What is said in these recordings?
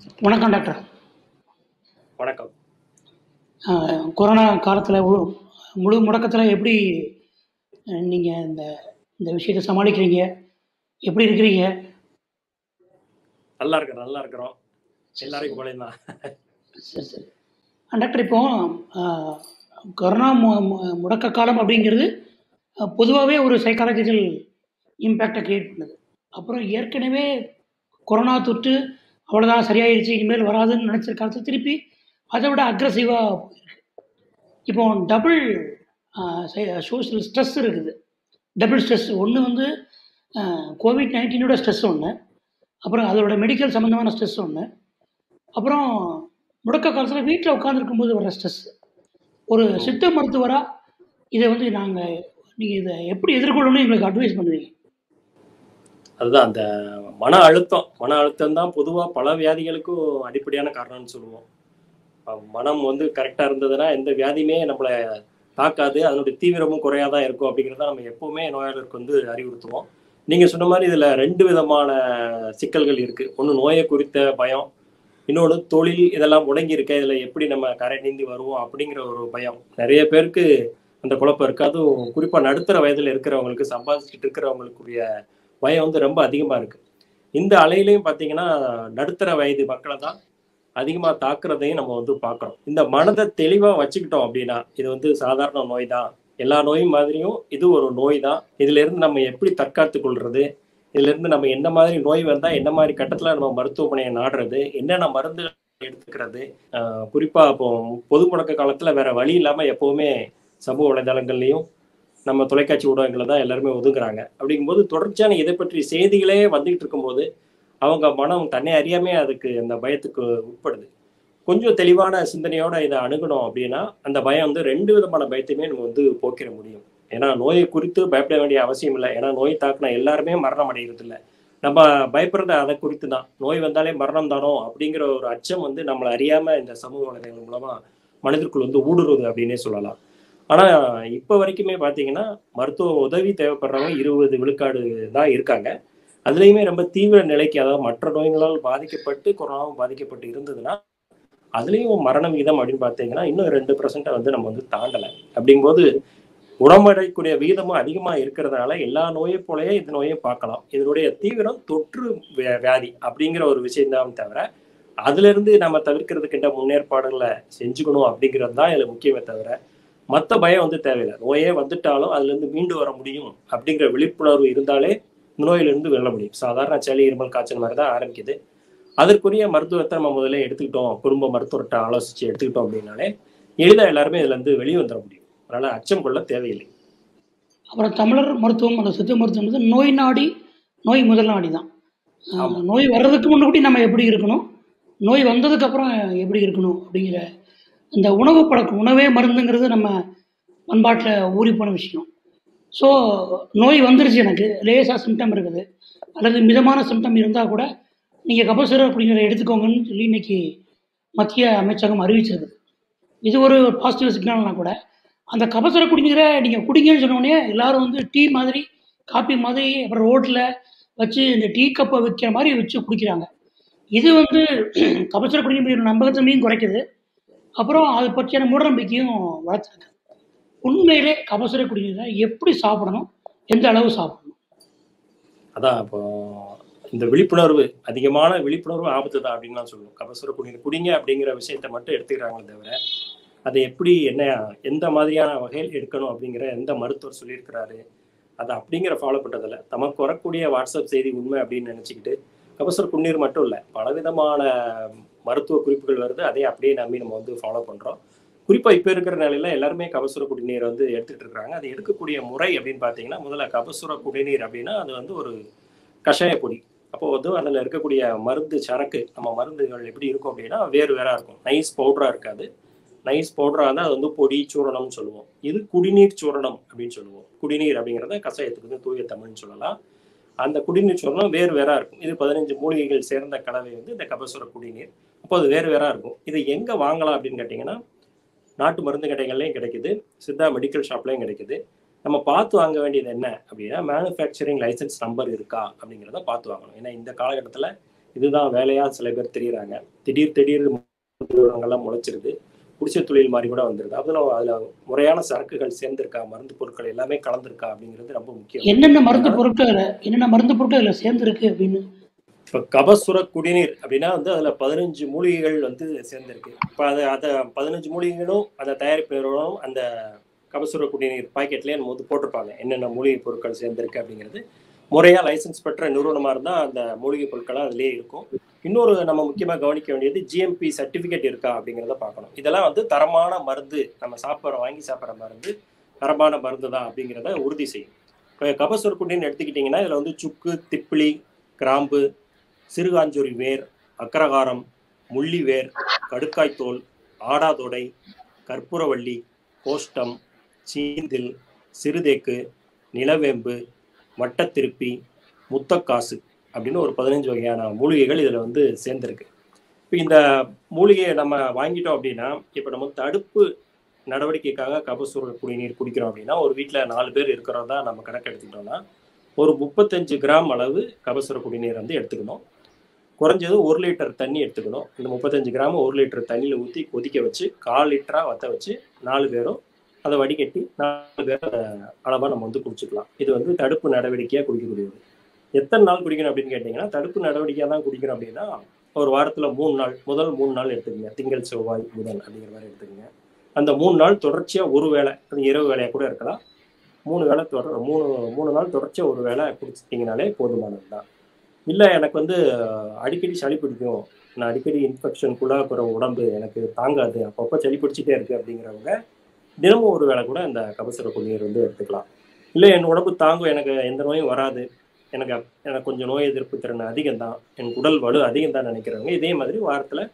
வணக்கம் டாக்டர் வணக்கம் ஆஹ் கொரோனா காலத்தில் முழு முழு முடக்கத்தில் எப்படி நீங்கள் இந்த இந்த விஷயத்தை சமாளிக்கிறீங்க எப்படி இருக்கிறீங்க நல்லா இருக்கிறோம் நல்லா இருக்கிறோம் எல்லாருக்கும் போலையும் தான் சரி சரி ஆ, டாக்டர் இப்போ ஆஹ், கொரோனா மு மு- முடக்க காலம் அப்படிங்கிறது பொதுவாகவே ஒரு சைக்காலஜிக்கல் இம்பேக்டை கிரியேட் பண்ணுது அப்புறம் ஏற்கனவே கொரோனா தொற்று அவ்வளோதான் சரியாயிருச்சு இனிமேல் வராதுன்னு நினச்சிருக்க காலத்தில் திருப்பி அதை விட அக்ரஸிவாக போயிருக்கு இப்போ டபுள் சோஷியல் ஸ்ட்ரெஸ் இருக்குது டபுள் ஸ்ட்ரெஸ் ஒன்று வந்து கோவிட் நைன்டீனோட ஸ்ட்ரெஸ் ஒன்று அப்புறம் அதோட மெடிக்கல் சம்மந்தமான ஸ்ட்ரெஸ் ஒன்று அப்புறம் முடக்க காலத்தில் வீட்டில் உட்காந்துருக்கும்போது வர ஸ்ட்ரெஸ் ஒரு சித்த மருத்துவராக இதை வந்து நாங்கள் நீங்கள் இதை எப்படி எதிர்கொள்ளணும்னு எங்களுக்கு அட்வைஸ் பண்ணுவீங்க அதுதான் அந்த மன அழுத்தம் மன அழுத்தம் தான் பொதுவாக பல வியாதிகளுக்கும் அடிப்படையான காரணம்னு சொல்லுவோம் அஹ் மனம் வந்து கரெக்டாக இருந்ததுன்னா எந்த வியாதியுமே நம்மளை தாக்காது அதனுடைய தீவிரமும் குறையாதான் இருக்கும் அப்படிங்கிறத நம்ம எப்பவுமே நோயாளருக்கு வந்து அறிவுறுத்துவோம் நீங்கள் சொன்ன மாதிரி இதில் ரெண்டு விதமான சிக்கல்கள் இருக்குது ஒன்று நோயை குறித்த பயம் இன்னொன்று தொழில் இதெல்லாம் முடங்கி இருக்க இதில் எப்படி நம்ம கரை நீந்தி வருவோம் அப்படிங்கிற ஒரு பயம் நிறைய பேருக்கு அந்த குழப்பம் இருக்கு அதுவும் குறிப்பாக நடுத்தர வயதில் இருக்கிறவங்களுக்கு சம்பாதிச்சுட்டு இருக்கிறவங்களுக்குரிய பயம் வந்து ரொம்ப அதிகமாக இருக்கு இந்த அலையிலையும் பார்த்தீங்கன்னா நடுத்தர வயது மக்களை தான் அதிகமாக தாக்குறதையும் நம்ம வந்து பார்க்குறோம் இந்த மனதை தெளிவாக வச்சுக்கிட்டோம் அப்படின்னா இது வந்து சாதாரண நோய் தான் எல்லா நோயும் மாதிரியும் இது ஒரு நோய் தான் இதுல இருந்து நம்ம எப்படி தற்காத்து கொள்றது இதுல இருந்து நம்ம என்ன மாதிரி நோய் வந்தா என்ன மாதிரி கட்டத்துல நம்ம மருத்துவமனையை நாடுறது என்னென்ன மருந்து எடுத்துக்கிறது ஆஹ் குறிப்பா இப்போ பொது முடக்க காலத்துல வேற வழி இல்லாம எப்பவுமே சமூக வலைதளங்கள்லயும் நம்ம தொலைக்காட்சி ஊடகங்களை தான் எல்லாருமே ஒதுக்குறாங்க அப்படிங்கும்போது தொடர்ச்சியான இதை பற்றி செய்திகளே வந்துகிட்டு இருக்கும்போது அவங்க மனம் தன்னை அறியாமே அதுக்கு அந்த பயத்துக்கு உட்படுது கொஞ்சம் தெளிவான சிந்தனையோட இதை அணுகணும் அப்படின்னா அந்த பயம் வந்து ரெண்டு விதமான பயத்தையுமே நம்ம வந்து போக்கிட முடியும் ஏன்னா நோயை குறித்து பயப்பட வேண்டிய அவசியம் இல்லை ஏன்னா நோய் தாக்குன எல்லாருமே மரணம் அடைகிறது இல்லை நம்ம பயப்படுறது அதை குறித்து தான் நோய் வந்தாலே மரணம் தானோ அப்படிங்கிற ஒரு அச்சம் வந்து நம்மளை அறியாம இந்த சமூக வலைதளங்கள் மூலமா மனிதருக்குள் வந்து ஊடுருவது அப்படின்னே சொல்லலாம் ஆனா இப்ப வரைக்குமே பாத்தீங்கன்னா மருத்துவ உதவி தேவைப்படுறவங்க இருபது விழுக்காடு தான் இருக்காங்க அதுலேயுமே ரொம்ப தீவிர நிலைக்கு அதாவது மற்ற நோய்களால் பாதிக்கப்பட்டு கொரோனாவும் பாதிக்கப்பட்டு இருந்ததுன்னா அதுலேயும் மரண விகிதம் அப்படின்னு பார்த்தீங்கன்னா இன்னும் ரெண்டு பர்சன்ட்டை வந்து நம்ம வந்து தாண்டலை அப்படிங்கும்போது குணமடையக்கூடிய விகிதமும் அதிகமாக இருக்கிறதுனால எல்லா நோயை போலயே இந்த நோயை பார்க்கலாம் இதனுடைய தீவிரம் தொற்று வே- வியாதி அப்படிங்கிற ஒரு விஷயம்தான் தவிர அதுல இருந்து நம்ம தவிர்க்கிறதுக்கிட்ட முன்னேற்பாடுகளை செஞ்சுக்கணும் அப்படிங்கிறது தான் இதுல முக்கியமே தவிர மற்ற பயம் வந்து தேவையில்லை நோயே வந்துட்டாலும் அதுல இருந்து மீண்டு வர முடியும் அப்படிங்கிற விழிப்புணர்வு இருந்தாலே இந்த நோயிலிருந்து வெல்ல முடியும் சாதாரண சளி இருமல் காய்ச்சல் மாதிரி தான் ஆரம்பிக்குது அதற்குரிய மருத்துவத்தை நம்ம முதல்ல எடுத்துக்கிட்டோம் குடும்ப மருத்துவர்கிட்ட ஆலோசிச்சு எடுத்துக்கிட்டோம் அப்படின்னாலே எளிதா எல்லாருமே இதுல இருந்து வெளியே வந்துட முடியும் அதனால அச்சம் கொள்ள தேவையில்லை அப்புறம் தமிழர் மருத்துவம் அந்த சித்த மருத்துவம் வந்து நோய் நாடி நோய் முதல் நாடி தான் ஆஹ், ஆமா. நோய் வர்றதுக்கு முன்னாடி நம்ம எப்படி இருக்கணும் நோய் வந்ததுக்கப்புறம் எப்படி இருக்கணும் அப்படிங்கிற இந்த உணவு பழக்கம் உணவே மருந்துங்கிறது நம்ம பண்பாட்டில் ஊறி போன விஷயம் ஸோ நோய் வந்துருச்சு எனக்கு லேசாக சிம்டம் இருக்குது அல்லது மிதமான சிம்டம் இருந்தால் கூட நீங்கள் கபசுர குடிநீரை எடுத்துக்கோங்கன்னு சொல்லி இன்னைக்கு மத்திய அமைச்சகம் அறிவிச்சிருக்குது இது ஒரு பாசிட்டிவ் சிக்னல்னா கூட அந்த கபசுர குடிநீரை நீங்கள் குடிங்கன்னு சொன்னோடனே எல்லாரும் வந்து டீ மாதிரி காப்பி மாதிரி அப்புறம் ரோட்டில் வச்சு இந்த டீ கப்பை விற்கிற மாதிரி வச்சு குடிக்கிறாங்க இது வந்து கபசுர குடிநீர் நம்பகத்தன்மையும் குறைக்குது அப்புறம் அதை பற்றியான மூடநம்பிக்கையும் வளர்த்துருக்கு உண்மையிலே கபசுர குடிநீரை எப்படி சாப்பிடணும் எந்த அளவு சாப்பிடணும் அதான் இப்போ இந்த விழிப்புணர்வு அதிகமான விழிப்புணர்வு ஆபத்து தான் அப்படின்னு நான் சொல்லுவோம் கபசுர குடிநீர் குடிங்க அப்படிங்கிற விஷயத்த மட்டும் எடுத்துக்கிறாங்களே தவிர அதை எப்படி என்ன எந்த மாதிரியான வகையில் எடுக்கணும் அப்படிங்கிற எந்த மருத்துவர் சொல்லியிருக்கிறாரு அதை அப்படிங்கிற ஃபாலோ பண்ணுறதில்ல தமக்கு வரக்கூடிய வாட்ஸ்அப் செய்தி உண்மை அப்படின்னு நினச்சிக்கிட்டு கபசுர குடிநீர் மட்டும் இல்லை பலவிதமான மருத்துவ குறிப்புகள் வருது அதை அப்படியே நம்பி நம்ம வந்து ஃபாலோ பண்ணுறோம் குறிப்பாக இப்போ இருக்கிற நிலையில எல்லாருமே கபசுர குடிநீர் வந்து எடுத்துட்டு இருக்காங்க அது எடுக்கக்கூடிய முறை அப்படின்னு பார்த்தீங்கன்னா முதல்ல கபசுர குடிநீர் அப்படின்னா அது வந்து ஒரு கஷாய பொடி அப்போ வந்து அதில் இருக்கக்கூடிய மருந்து சரக்கு நம்ம மருந்துகள் எப்படி இருக்கும் அப்படின்னா வேறு வேறா இருக்கும் நைஸ் பவுடரா இருக்காது நைஸ் பவுடரா இருந்தால் அது வந்து பொடி சூரணம்னு சொல்லுவோம் இது குடிநீர் சூரணம் அப்படின்னு சொல்லுவோம் குடிநீர் அப்படிங்கிறத கஷாயத்துக்கு வந்து தூய தமிழ்னு சொல்லலாம் அந்த குடிநீர் சூரணம் வேறு வேறா இருக்கும் இது பதினஞ்சு மூலிகைகள் சேர்ந்த கலவை வந்து இந்த கபசுர குடிநீர் அப்போ அது வேறு வேறா இருக்கும் இது எங்கே வாங்கலாம் அப்படின்னு கேட்டிங்கன்னா நாட்டு மருந்து கடைகள்லையும் கிடைக்குது சித்தா மெடிக்கல் ஷாப்லையும் கிடைக்குது நம்ம பார்த்து வாங்க வேண்டியது என்ன அப்படின்னா மேனுஃபேக்சரிங் லைசன்ஸ் நம்பர் இருக்கா அப்படிங்கிறத பார்த்து வாங்கணும் ஏன்னா இந்த காலகட்டத்தில் இதுதான் வேலையா சில பேர் தெரியுறாங்க திடீர் திடீர் நிறுவனங்கள்லாம் முளைச்சிருது குடிசை தொழில் மாதிரி கூட வந்துருது அதில் அதுல முறையான சரக்குகள் சேர்ந்திருக்கா மருந்து பொருட்கள் எல்லாமே கலந்திருக்கா அப்படிங்கிறது ரொம்ப முக்கியம் என்னென்ன மருந்து பொருட்கள் அதுல- என்னென்ன மருந்து பொருட்கள் இதில் சேர்ந்துருக்கு அப்படின்னு இப்போ கபசுர குடிநீர் அப்படின்னா வந்து அதுல பதினஞ்சு மூலிகைகள் வந்து சேர்ந்திருக்கு இப்போ அதை அதை பதினஞ்சு மூலிகைகளும் அந்த தயாரிப்பு நிறுவனம் அந்த கபசுர குடிநீர் பாக்கெட்லேயே நம்ம வந்து போட்டிருப்பாங்க என்னென்ன மூலிகை பொருட்கள் சேர்ந்திருக்கு அப்படிங்கிறது முறையா லைசன்ஸ் பெற்ற நிறுவனமா இருந்தா அந்த மூலிகை பொருட்கள்லாம் அதுலயே இருக்கும் இன்னொரு நம்ம முக்கியமா கவனிக்க வேண்டியது ஜிஎம்பி சர்டிபிகேட் இருக்கா அப்படிங்கிறத பார்க்கணும் இதெல்லாம் வந்து தரமான மருந்து நம்ம சாப்பிட்ற வாங்கி சாப்பிட்ற மருந்து தரமான மருந்து தான் அப்படிங்கிறத உறுதி செய்யும் இப்போ கபசுர குடிநீர் எடுத்துக்கிட்டிங்கன்னா இதில் வந்து சுக்கு திப்பிலி கிராம்பு சிறுகாஞ்சொரி வேர் அக்கரகாரம் முள்ளி வேர் கடுக்காய்த்தோல் ஆடாதொடை கற்பூரவள்ளி கோஷ்டம் சீந்தில் சிறுதேக்கு நிலவேம்பு வட்டத்திருப்பி முத்தக்காசு அப்படின்னு ஒரு பதினஞ்சு வகையான மூலிகைகள் இதில் வந்து சேர்ந்துருக்கு இப்போ இந்த மூலிகையை நம்ம வாங்கிட்டோம் அப்படின்னா இப்போ நம்ம தடுப்பு நடவடிக்கைக்காக கபசுர குடிநீர் குடிக்கிறோம் அப்படின்னா ஒரு வீட்டில் நாலு பேர் இருக்கிறதா நம்ம கணக்கு எடுத்துக்கிட்டோம்னா ஒரு முப்பத்தஞ்சு கிராம் அளவு கபசுர குடிநீர் வந்து எடுத்துக்கணும் குறைஞ்சது ஒரு லிட்டர் தண்ணி எடுத்துக்கணும் இந்த முப்பத்தஞ்சு கிராம் ஒரு லிட்டர் தண்ணியில் ஊற்றி கொதிக்க வச்சு கால் லிட்டராக வற்ற வச்சு நாலு பேரும் அதை வடிகட்டி நாலு பேர் அளவாக நம்ம வந்து குடிச்சுக்கலாம் இது வந்து தடுப்பு நடவடிக்கையாக குடிக்கக்கூடியது எத்தனை நாள் குடிக்கணும் அப்படின்னு கேட்டிங்கன்னா தடுப்பு நடவடிக்கையாக தான் குடிக்கணும் அப்படின்னா ஒரு வாரத்தில் மூணு நாள் முதல் மூணு நாள் எடுத்துக்கங்க திங்கள் செவ்வாய் புதன் அப்படிங்கிற மாதிரி எடுத்துக்கங்க அந்த மூணு நாள் தொடர்ச்சியாக ஒரு வேளை அது இரவு வேலையாக கூட இருக்கலாம் மூணு வேளை தொடர் மூணு மூணு நாள் தொடர்ச்சியாக ஒரு வேளை குடிச்சிட்டிங்கனாலே போதுமானது தான் இல்லை எனக்கு வந்து அஹ், அடிக்கடி சளி பிடிக்கும் நான் அடிக்கடி இன்ஃபெக்ஷன் குழாப்புற உடம்பு எனக்கு தாங்காது அப்பப்போ சளி பிடிச்சிட்டே இருக்கு அப்படிங்கிறவங்க தினமும் ஒரு வேளை கூட இந்த கபசுர குடிநீர் வந்து எடுத்துக்கலாம் இல்லை என் உடம்பு தாங்கும் எனக்கு எந்த நோயும் வராது எனக்கு அப்- எனக்கு கொஞ்சம் நோய் எதிர்ப்பு திறன் அதிகம் தான் என் உடல் வலு அதிகம் தான் நினைக்கிறவங்க இதே மாதிரி வாரத்தில்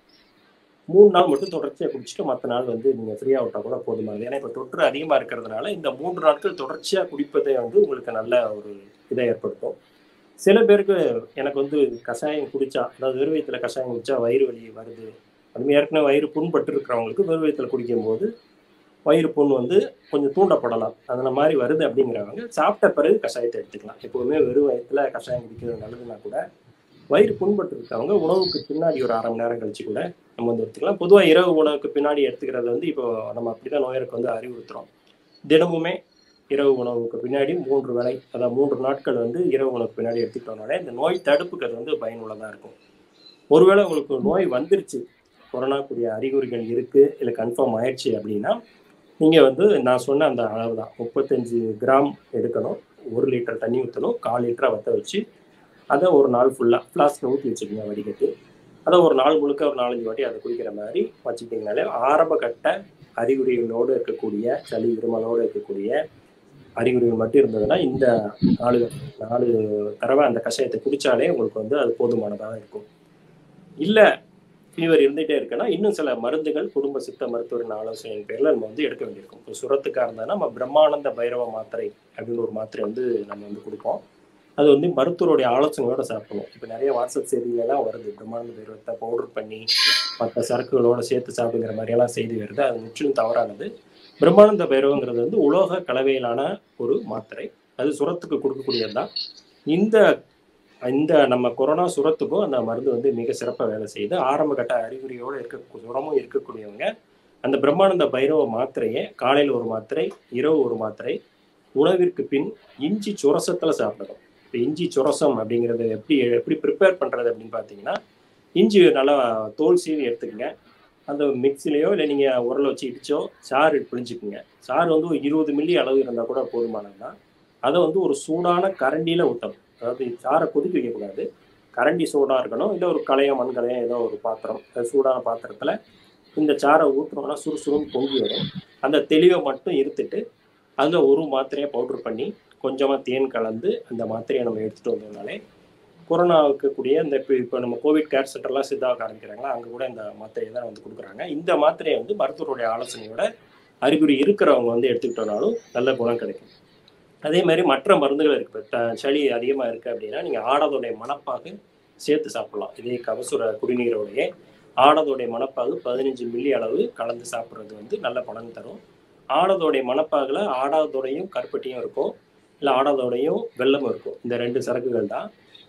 மூணு நாள் மட்டும் தொடர்ச்சியாக குடிச்சிட்டு மற்ற நாள் வந்து நீங்கள் ஃப்ரீயாக விட்டால் கூட போதுமானது ஏன்னா இப்போ தொற்று அதிகமாக இருக்கிறதுனால இந்த மூன்று நாட்கள் தொடர்ச்சியாக குடிப்பதே வந்து உங்களுக்கு நல்ல ஒரு இதை ஏற்படுத்தும் சில பேருக்கு எனக்கு வந்து கஷாயம் குடிச்சா அதாவது வெறும் வயிற்றுல கஷாயம் குடிச்சா வயிறு வலி வருது அதுமாதிரி ஏற்கனவே வயிறு புண்பட்டு இருக்கிறவங்களுக்கு வெறும் வயிற்றுல குடிக்கும்போது வயிறு புண் வந்து கொஞ்சம் தூண்டப்படலாம் அந்த மாதிரி வருது அப்படிங்கிறவங்க சாப்பிட்ட பிறகு கஷாயத்தை எடுத்துக்கலாம் எப்போவுமே வெறும் வயிற்றுல கஷாயம் குடிக்கிறது நல்லதுன்னா கூட வயிறு புண்பட்டு இருக்கவங்க உணவுக்கு பின்னாடி ஒரு அரை மணி நேரம் கழிச்சு கூட நம்ம வந்து எடுத்துக்கலாம் பொதுவாக இரவு உணவுக்கு பின்னாடி எடுத்துக்கிறது வந்து இப்போ நம்ம அப்படிதான் நோயருக்கு வந்து அறிவுறுத்துறோம் தினமுமே இரவு உணவுக்கு பின்னாடி மூன்று வேளை அதாவது மூன்று நாட்கள் வந்து இரவு உணவுக்கு பின்னாடி எடுத்துக்கிட்டோம்னாலே இந்த நோய் தடுப்புக்கு அது வந்து பயனுள்ளதாக இருக்கும் ஒருவேளை உங்களுக்கு நோய் வந்துருச்சு கொரோனா கூடிய அறிகுறிகள் இருக்கு இல்லை கன்ஃபார்ம் ஆயிடுச்சு அப்படின்னா நீங்கள் வந்து நான் சொன்ன அந்த அளவு தான் முப்பத்தஞ்சு கிராம் எடுக்கணும் ஒரு லிட்டர் தண்ணி ஊற்றணும் கால் லிட்டராக வற்ற வச்சு அதை ஒரு நாள் ஃபுல்லாக ஃப்ளாஸ்கில் ஊற்றி வச்சுக்கோங்க வடிகட்டி அதை ஒரு நாள் முழுக்க ஒரு நாலஞ்சு வாட்டி அதை குடிக்கிற மாதிரி வச்சுக்கிட்டிங்கனாலே ஆரம்ப கட்ட அறிகுறிகளோடு இருக்கக்கூடிய சளி இருமலோடு இருக்கக்கூடிய அறிகுறிகள் மட்டும் இருந்ததுன்னா இந்த நாலு நாலு தடவை அந்த கஷாயத்தை குடிச்சாலே உங்களுக்கு வந்து அது போதுமானதாக இருக்கும் இல்லை ஃபீவர் இருந்துகிட்டே இருக்குன்னா இன்னும் சில மருந்துகள் குடும்ப சித்த மருத்துவரின் ஆலோசனையின் பேரில் நம்ம வந்து எடுக்க வேண்டியிருக்கும் இப்போ சுரத்துக்காக இருந்தால் நம்ம பிரம்மானந்த பைரவ மாத்திரை அப்படின்னு ஒரு மாத்திரை வந்து நம்ம வந்து கொடுப்போம் அது வந்து மருத்துவருடைய ஆலோசனையோட சாப்பிடணும் இப்போ நிறைய வாட்ஸ்அப் செய்திகளெல்லாம் வருது பிரம்மானந்த பைரவத்தை பவுடர் பண்ணி மற்ற சரக்குகளோட சேர்த்து சாப்பிடுங்கிற மாதிரியெல்லாம் செய்தி வருது அது முற்றிலும் தவறானது பிரம்மானந்த பைரவங்கிறது வந்து உலோக கலவையிலான ஒரு மாத்திரை அது சுரத்துக்கு கொடுக்கக்கூடியது தான் இந்த இந்த நம்ம கொரோனா சுரத்துக்கும் அந்த மருந்து வந்து மிக சிறப்பாக வேலை செய்யுது ஆரம்ப கட்ட அறிகுறியோடு இருக்க சுரமும் இருக்கக்கூடியவங்க அந்த பிரம்மானந்த பைரவ மாத்திரையை காலையில் ஒரு மாத்திரை இரவு ஒரு மாத்திரை உணவிற்கு பின் இஞ்சி சுரசத்தில் சாப்பிடணும் இப்போ இஞ்சி சுரசம் அப்படிங்கிறது எப்படி எப்படி ப்ரிப்பேர் பண்ணுறது அப்படின்னு பார்த்தீங்கன்னா இஞ்சி நல்லா தோல் சீவி எடுத்துக்கங்க அந்த மிக்சிலையோ இல்லை நீங்கள் உரலை வச்சு இடிச்சோ சாறு பிழிஞ்சுக்குங்க சாறு வந்து ஒரு இருபது மில்லி அளவு இருந்தால் கூட போதுமானது தான் அதை வந்து ஒரு சூடான கரண்டியில் ஊற்றணும் அதாவது சாரை கொதிக்க வைக்கக்கூடாது கரண்டி சூடாக இருக்கணும் இல்லை ஒரு கலையம் மண் கலையம் ஏதோ ஒரு பாத்திரம் அது சூடான பாத்திரத்தில் இந்த சாரை ஊற்றுனோம்னா சுறுசுறுன்னு பொங்கி வரும் அந்த தெளிவை மட்டும் இருத்துட்டு அதில் ஒரு மாத்திரையை பவுட்ரு பண்ணி கொஞ்சமாக தேன் கலந்து அந்த மாத்திரையை நம்ம எடுத்துகிட்டு வந்தோம்னாலே கொரோனாவுக்கு கூடிய இந்த இப்போ இப்போ நம்ம கோவிட் கேர் சென்டர்லாம் சித்தாவுக்கு ஆரம்பிக்கிறாங்களா அங்கே கூட இந்த மாத்திரையை தான் வந்து கொடுக்குறாங்க இந்த மாத்திரையை வந்து மருத்துவருடைய ஆலோசனையோட அறிகுறி இருக்கிறவங்க வந்து எடுத்துக்கிட்டோம்னாலும் நல்ல குணம் கிடைக்கும் அதே மாதிரி மற்ற மருந்துகள் இருக்கு இப்போ த- சளி அதிகமாக இருக்குது அப்படின்னா நீங்கள் ஆடதோடைய மணப்பாகு சேர்த்து சாப்பிடலாம் இதே கபசுர குடிநீரோடைய ஆடதோடைய மணப்பாகு பதினஞ்சு மில்லி அளவு கலந்து சாப்பிட்றது வந்து நல்ல பலன் தரும் ஆடதோடைய மணப்பாகுல ஆடாதோடையும் கருப்பட்டியும் இருக்கும் இல்லை ஆடாதோடையும் வெள்ளமும் இருக்கும் இந்த ரெண்டு சரக்குகள் தான்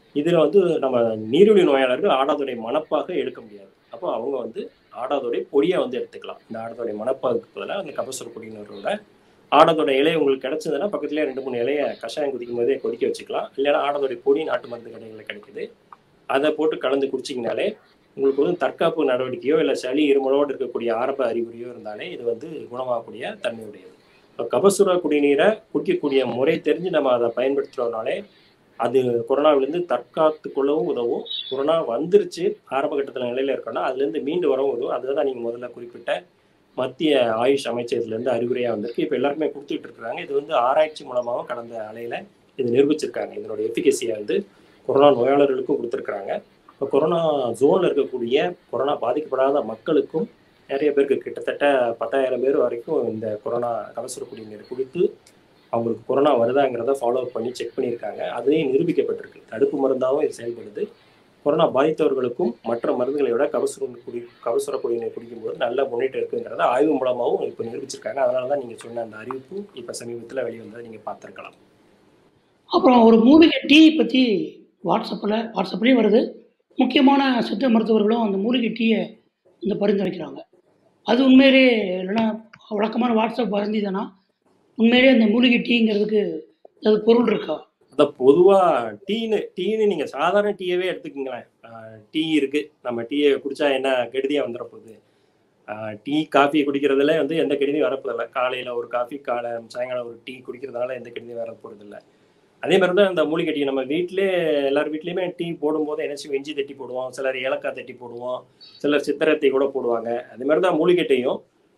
இதில் வந்து நம்ம நீரிழிவு நோயாளர்கள் ஆடாதொடை மணப்பாக எடுக்க முடியாது அப்போ அவங்க வந்து ஆடாதொடை பொடியை வந்து எடுத்துக்கலாம் இந்த ஆடாதொடை மணப்பாகுக்கு பதிலாக அந்த கபசுர குடியினரோட ஆடத்தோட இலை உங்களுக்கு கிடைச்சதுன்னா பக்கத்துலேயே ரெண்டு மூணு இலையை கஷாயம் குடிக்கும் போதே கொதிக்க வச்சுக்கலாம் இல்லைன்னா ஆடத்தோட பொடி நாட்டு மருந்து கடைகளில் கிடைக்குது அதை போட்டு கலந்து குடிச்சிங்கனாலே உங்களுக்கு வந்து தற்காப்பு நடவடிக்கையோ இல்லை சளி இருமலோடு இருக்கக்கூடிய ஆரம்ப அறிகுறியோ இருந்தாலே இது வந்து குணமாகக்கூடிய தன்மையுடையது இப்போ கபசுர குடிநீரை குடிக்கக்கூடிய முறை தெரிஞ்சு நம்ம அதை பயன்படுத்துகிறோம்னாலே அது கொரோனாவிலேருந்து தற்காத்து கொள்ளவும் உதவும் கொரோனா வந்துருச்சு ஆரம்ப கட்டத்தில் நிலையில் இருக்கோம்னா அதுலேருந்து மீண்டு வரவும் உதவும் அதுதான் நீங்கள் முதல்ல குறிப்பிட்ட மத்திய ஆயுஷ் அமைச்சகத்திலேருந்து அறிவுரையாக வந்திருக்கு இப்போ எல்லாருமே கொடுத்துட்டு இருக்கிறாங்க இது வந்து ஆராய்ச்சி மூலமாகவும் கடந்த அலையில் இது நிரூபிச்சிருக்காங்க இதனோட எஃபிகசியை வந்து கொரோனா நோயாளர்களுக்கும் கொடுத்துருக்குறாங்க இப்போ கொரோனா ஜோனில் இருக்கக்கூடிய கொரோனா பாதிக்கப்படாத மக்களுக்கும் நிறைய பேருக்கு கிட்டத்தட்ட பத்தாயிரம் பேர் வரைக்கும் இந்த கொரோனா கவசர குடிநீர் குடித்து அவங்களுக்கு கொரோனா வருதாங்கிறத ஃபாலோ பண்ணி செக் பண்ணியிருக்காங்க அதுலேயும் நிரூபிக்கப்பட்டிருக்கு தடுப்பு மருந்தாகவும் இது செயல்படுது கொரோனா பாதித்தவர்களுக்கும் மற்ற மருந்துகளை விட கபசுர குடி கபசுர குடிநீர் குடிக்கும்போது நல்ல முன்னேற்றம் இருக்குங்கிறத ஆய்வு மூலமாகவும் இப்போ நிரூபிச்சிருக்காங்க அதனால தான் நீங்கள் சொன்ன அந்த அறிவிப்பு இப்போ சமீபத்தில் வெளிவந்ததை நீங்கள் பார்த்துருக்கலாம் அப்புறம் ஒரு மூலிகை டீ பற்றி வாட்ஸ்அப்பில் வாட்ஸ்அப்லேயும் வருது முக்கியமான சித்த மருத்துவர்களும் அந்த மூலிகை டீயை இந்த பரிந்துரைக்கிறாங்க அது உண்மையிலே இல்லைன்னா வழக்கமான வாட்ஸ்அப் வசந்தி தானா உண்மையிலே அந்த மூலிகை டீங்கிறதுக்கு அது பொருள் இருக்கா அதான் பொதுவாக டீனு டீனு நீங்கள் சாதாரண டீயவே எடுத்துக்கங்களேன் டீ இருக்குது நம்ம டீயை குடிச்சா என்ன கெடுதியாக வந்துட போகுது ஆஹ் டீ காஃபி குடிக்கிறதுல வந்து எந்த கெடுதியும் வரப்போதில்லை காலையில் ஒரு காஃபி காலை சாயங்காலம் ஒரு டீ குடிக்கிறதுனால எந்த கெடுதியும் வர போகிறதில்ல அதே மாதிரி தான் இந்த மூலிகை டீ நம்ம வீட்டிலே எல்லார் வீட்லேயுமே டீ போடும்போது என்னச்சும் இஞ்சி தட்டி போடுவோம் சிலர் ஏலக்காய் தட்டி போடுவோம் சிலர் சித்திரத்தை கூட போடுவாங்க அதே மாதிரி தான் மூலிகை டீயும்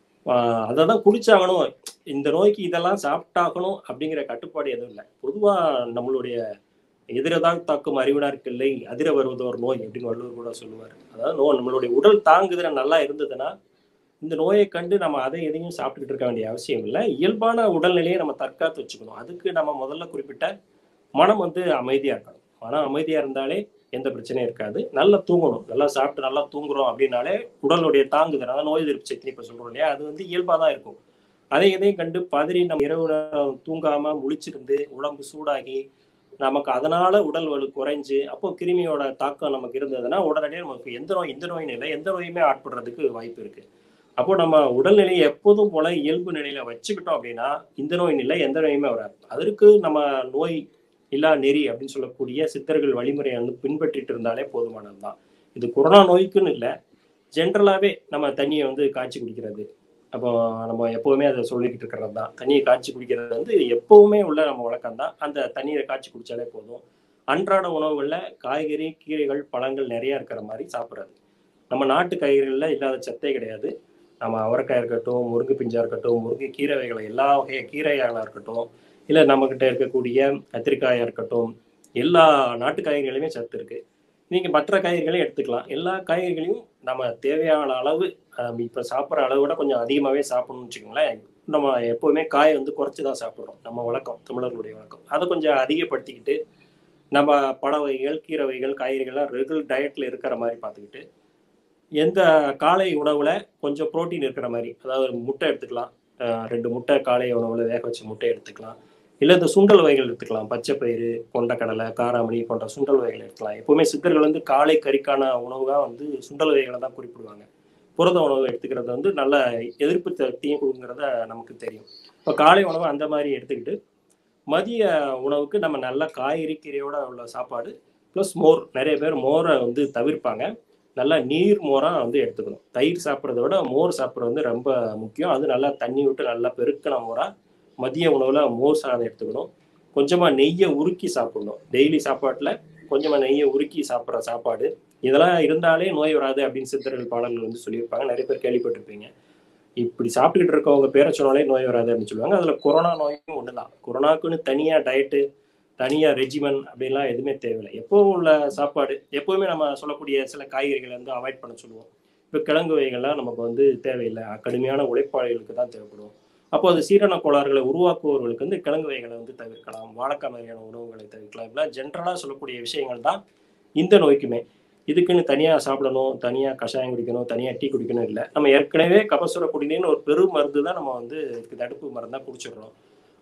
அதை தான் குடிச்சாகணும் இந்த நோய்க்கு இதெல்லாம் சாப்பிட்டாகணும் அப்படிங்கிற கட்டுப்பாடு எதுவும் இல்லை பொதுவாக நம்மளுடைய எதிரதான் தாக்கும் அறிவினார்க்கில்லை அதிர வருவது ஒரு நோய் அப்படின்னு வள்ளுவர் கூட சொல்லுவார் அதாவது நோ நம்மளுடைய உடல் தாங்குதிற நல்லா இருந்ததுன்னா இந்த நோயை கண்டு நம்ம அதை எதையும் சாப்பிட்டுக்கிட்டு இருக்க வேண்டிய அவசியம் இல்லை இயல்பான உடல்நிலையை நம்ம தற்காத்து வச்சுக்கணும் அதுக்கு நம்ம முதல்ல குறிப்பிட்ட மனம் வந்து அமைதியாக இருக்கணும் மனம் அமைதியாக இருந்தாலே எந்த பிரச்சனையும் இருக்காது நல்லா தூங்கணும் நல்லா சாப்பிட்டு நல்லா தூங்குறோம் அப்படின்னாலே உடலுடைய தாங்குதல் அதாவது நோய் எதிர்ப்பு சக்தி இப்போ சொல்கிறோம் இல்லையா அது வந்து இயல்பாக தான் இருக்கும் அதை எதையும் கண்டு பதறி நம்ம இரவு நேரம் தூங்காம முழிச்சிருந்து உடம்பு சூடாகி நமக்கு அதனால உடல் வலு குறைஞ்சு அப்போ கிருமியோட தாக்கம் நமக்கு இருந்ததுன்னா உடனடியாக நமக்கு எந்த நோய் இந்த நோயின் இல்லை எந்த நோயுமே ஆட்படுறதுக்கு வாய்ப்பு இருக்கு அப்போ நம்ம உடல்நிலையை எப்போதும் போல இயல்பு நிலையில வச்சுக்கிட்டோம் அப்படின்னா இந்த நோய் இல்லை எந்த நோயுமே வராது அதற்கு நம்ம நோய் இல்லா நெறி அப்படின்னு சொல்லக்கூடிய சித்தர்கள் வழிமுறையை வந்து பின்பற்றிட்டு இருந்தாலே போதுமானதுதான் இது கொரோனா நோய்க்குன்னு இல்லை ஜென்ரலாகவே நம்ம தண்ணியை வந்து காய்ச்சி குடிக்கிறது அப்போ நம்ம எப்போவுமே அதை சொல்லிக்கிட்டு இருக்கிறது தான் தண்ணியை காய்ச்சி குடிக்கிறது வந்து எப்போவுமே உள்ள நம்ம வழக்கம் தான் அந்த தண்ணீரை காய்ச்சி குடிச்சாலே போதும் அன்றாட உணவுகளில் காய்கறி கீரைகள் பழங்கள் நிறைய இருக்கிற மாதிரி சாப்பிட்றது நம்ம நாட்டு காய்கறிகளில் இல்லாத சத்தே கிடையாது நம்ம அவரைக்காய் இருக்கட்டும் முருங்கை பிஞ்சா இருக்கட்டும் முருங்கை கீரை வகைகள் எல்லா வகை கீரைகளாக இருக்கட்டும் இல்லை நம்மக்கிட்ட இருக்கக்கூடிய கத்திரிக்காயாக இருக்கட்டும் எல்லா நாட்டு காய்கறிகளுமே சத்து இருக்கு நீங்கள் மற்ற காய்கறிகளையும் எடுத்துக்கலாம் எல்லா காய்கறிகளையும் நம்ம தேவையான அளவு இப்போ சாப்பிட்ற அளவை விட கொஞ்சம் அதிகமாகவே சாப்பிடணும்னு வச்சுக்கோங்களேன் நம்ம எப்போவுமே காய் வந்து குறைச்சி தான் சாப்பிட்றோம் நம்ம வழக்கம் தமிழர்களுடைய வழக்கம் அதை கொஞ்சம் அதிகப்படுத்திக்கிட்டு நம்ம பழ வகைகள் கீரை வகைகள் காய்கறிகள்லாம் ரெகுலர் டயட்டில் இருக்கிற மாதிரி பார்த்துக்கிட்டு எந்த காலை உணவில் கொஞ்சம் புரோட்டீன் இருக்கிற மாதிரி அதாவது ஒரு முட்டை எடுத்துக்கலாம் அஹ் ரெண்டு முட்டை காலை உணவில் வேக வச்ச முட்டை எடுத்துக்கலாம் இல்லை இந்த சுண்டல் வகைகள் எடுத்துக்கலாம் பச்சை பயிறு கொண்டக்கடலை காராமணி போன்ற சுண்டல் வகைகள் எடுத்துக்கலாம் எப்பவுமே சித்தர்கள் வந்து காலை கறிக்கான உணவாக வந்து சுண்டல் வகைகளை தான் குறிப்பிடுவாங்க புரத உணவு எடுத்துக்கிறது வந்து நல்ல எதிர்ப்பு சக்தியும் கொடுங்கிறத நமக்கு தெரியும் இப்போ காலை உணவு அந்த மாதிரி எடுத்துக்கிட்டு மதிய உணவுக்கு நம்ம நல்ல காய்கறி கீரையோட உள்ள சாப்பாடு ப்ளஸ் மோர் நிறைய பேர் மோரை வந்து தவிர்ப்பாங்க நல்லா நீர் மோராக வந்து எடுத்துக்கணும் தயிர் சாப்பிட்றத விட மோர் சாப்பிட்றது வந்து ரொம்ப முக்கியம் அது நல்லா தண்ணி விட்டு நல்லா பெருக்கின மோராக மதிய உணவில் மோர் சாதம் எடுத்துக்கணும் கொஞ்சமாக நெய்யை உருக்கி சாப்பிடணும் டெய்லி சாப்பாட்டில் கொஞ்சமாக நெய்யை உருக்கி சாப்பிட்ற சாப்பாடு இதெல்லாம் இருந்தாலே நோய் வராது அப்படின்னு சித்தர்கள் பாடல்கள் வந்து சொல்லியிருப்பாங்க நிறைய பேர் கேள்விப்பட்டிருப்பீங்க இப்படி சாப்பிட்டுக்கிட்டு இருக்கவங்க பேரை சொன்னாலே நோய் வராது அப்படின்னு சொல்லுவாங்க அதில் கொரோனா நோயும் ஒன்று தான் கொரோனாக்குன்னு தனியாக டயட்டு தனியாக ரெஜிமென் அப்படின்லாம் எதுவுமே தேவையில்லை எப்போவும் உள்ள சாப்பாடு எப்போவுமே நம்ம சொல்லக்கூடிய சில காய்கறிகளை வந்து அவாய்ட் பண்ண சொல்லுவோம் இப்போ கிழங்கு வகைகள்லாம் நமக்கு வந்து தேவையில்லை கடுமையான உழைப்பாளிகளுக்கு தான் தேவைப்படும் அப்போ அது சீரண கோளாறுகளை உருவாக்குபவர்களுக்கு வந்து கிழங்கு வகைகளை வந்து தவிர்க்கலாம் வாழைக்காய் மாதிரியான உணவுகளை தவிர்க்கலாம் இப்படிலாம் ஜென்ரலாக சொல்லக்கூடிய விஷயங்கள் தான் இந்த நோய்க்குமே இதுக்குன்னு தனியாக சாப்பிடணும் தனியாக கஷாயம் குடிக்கணும் தனியாக டீ குடிக்கணும் இல்லை நம்ம ஏற்கனவே கபசுர குடிநீர்னு ஒரு பெரும் மருந்து தான் நம்ம வந்து இதுக்கு தடுப்பு மருந்தாக குடிச்சிடுறோம்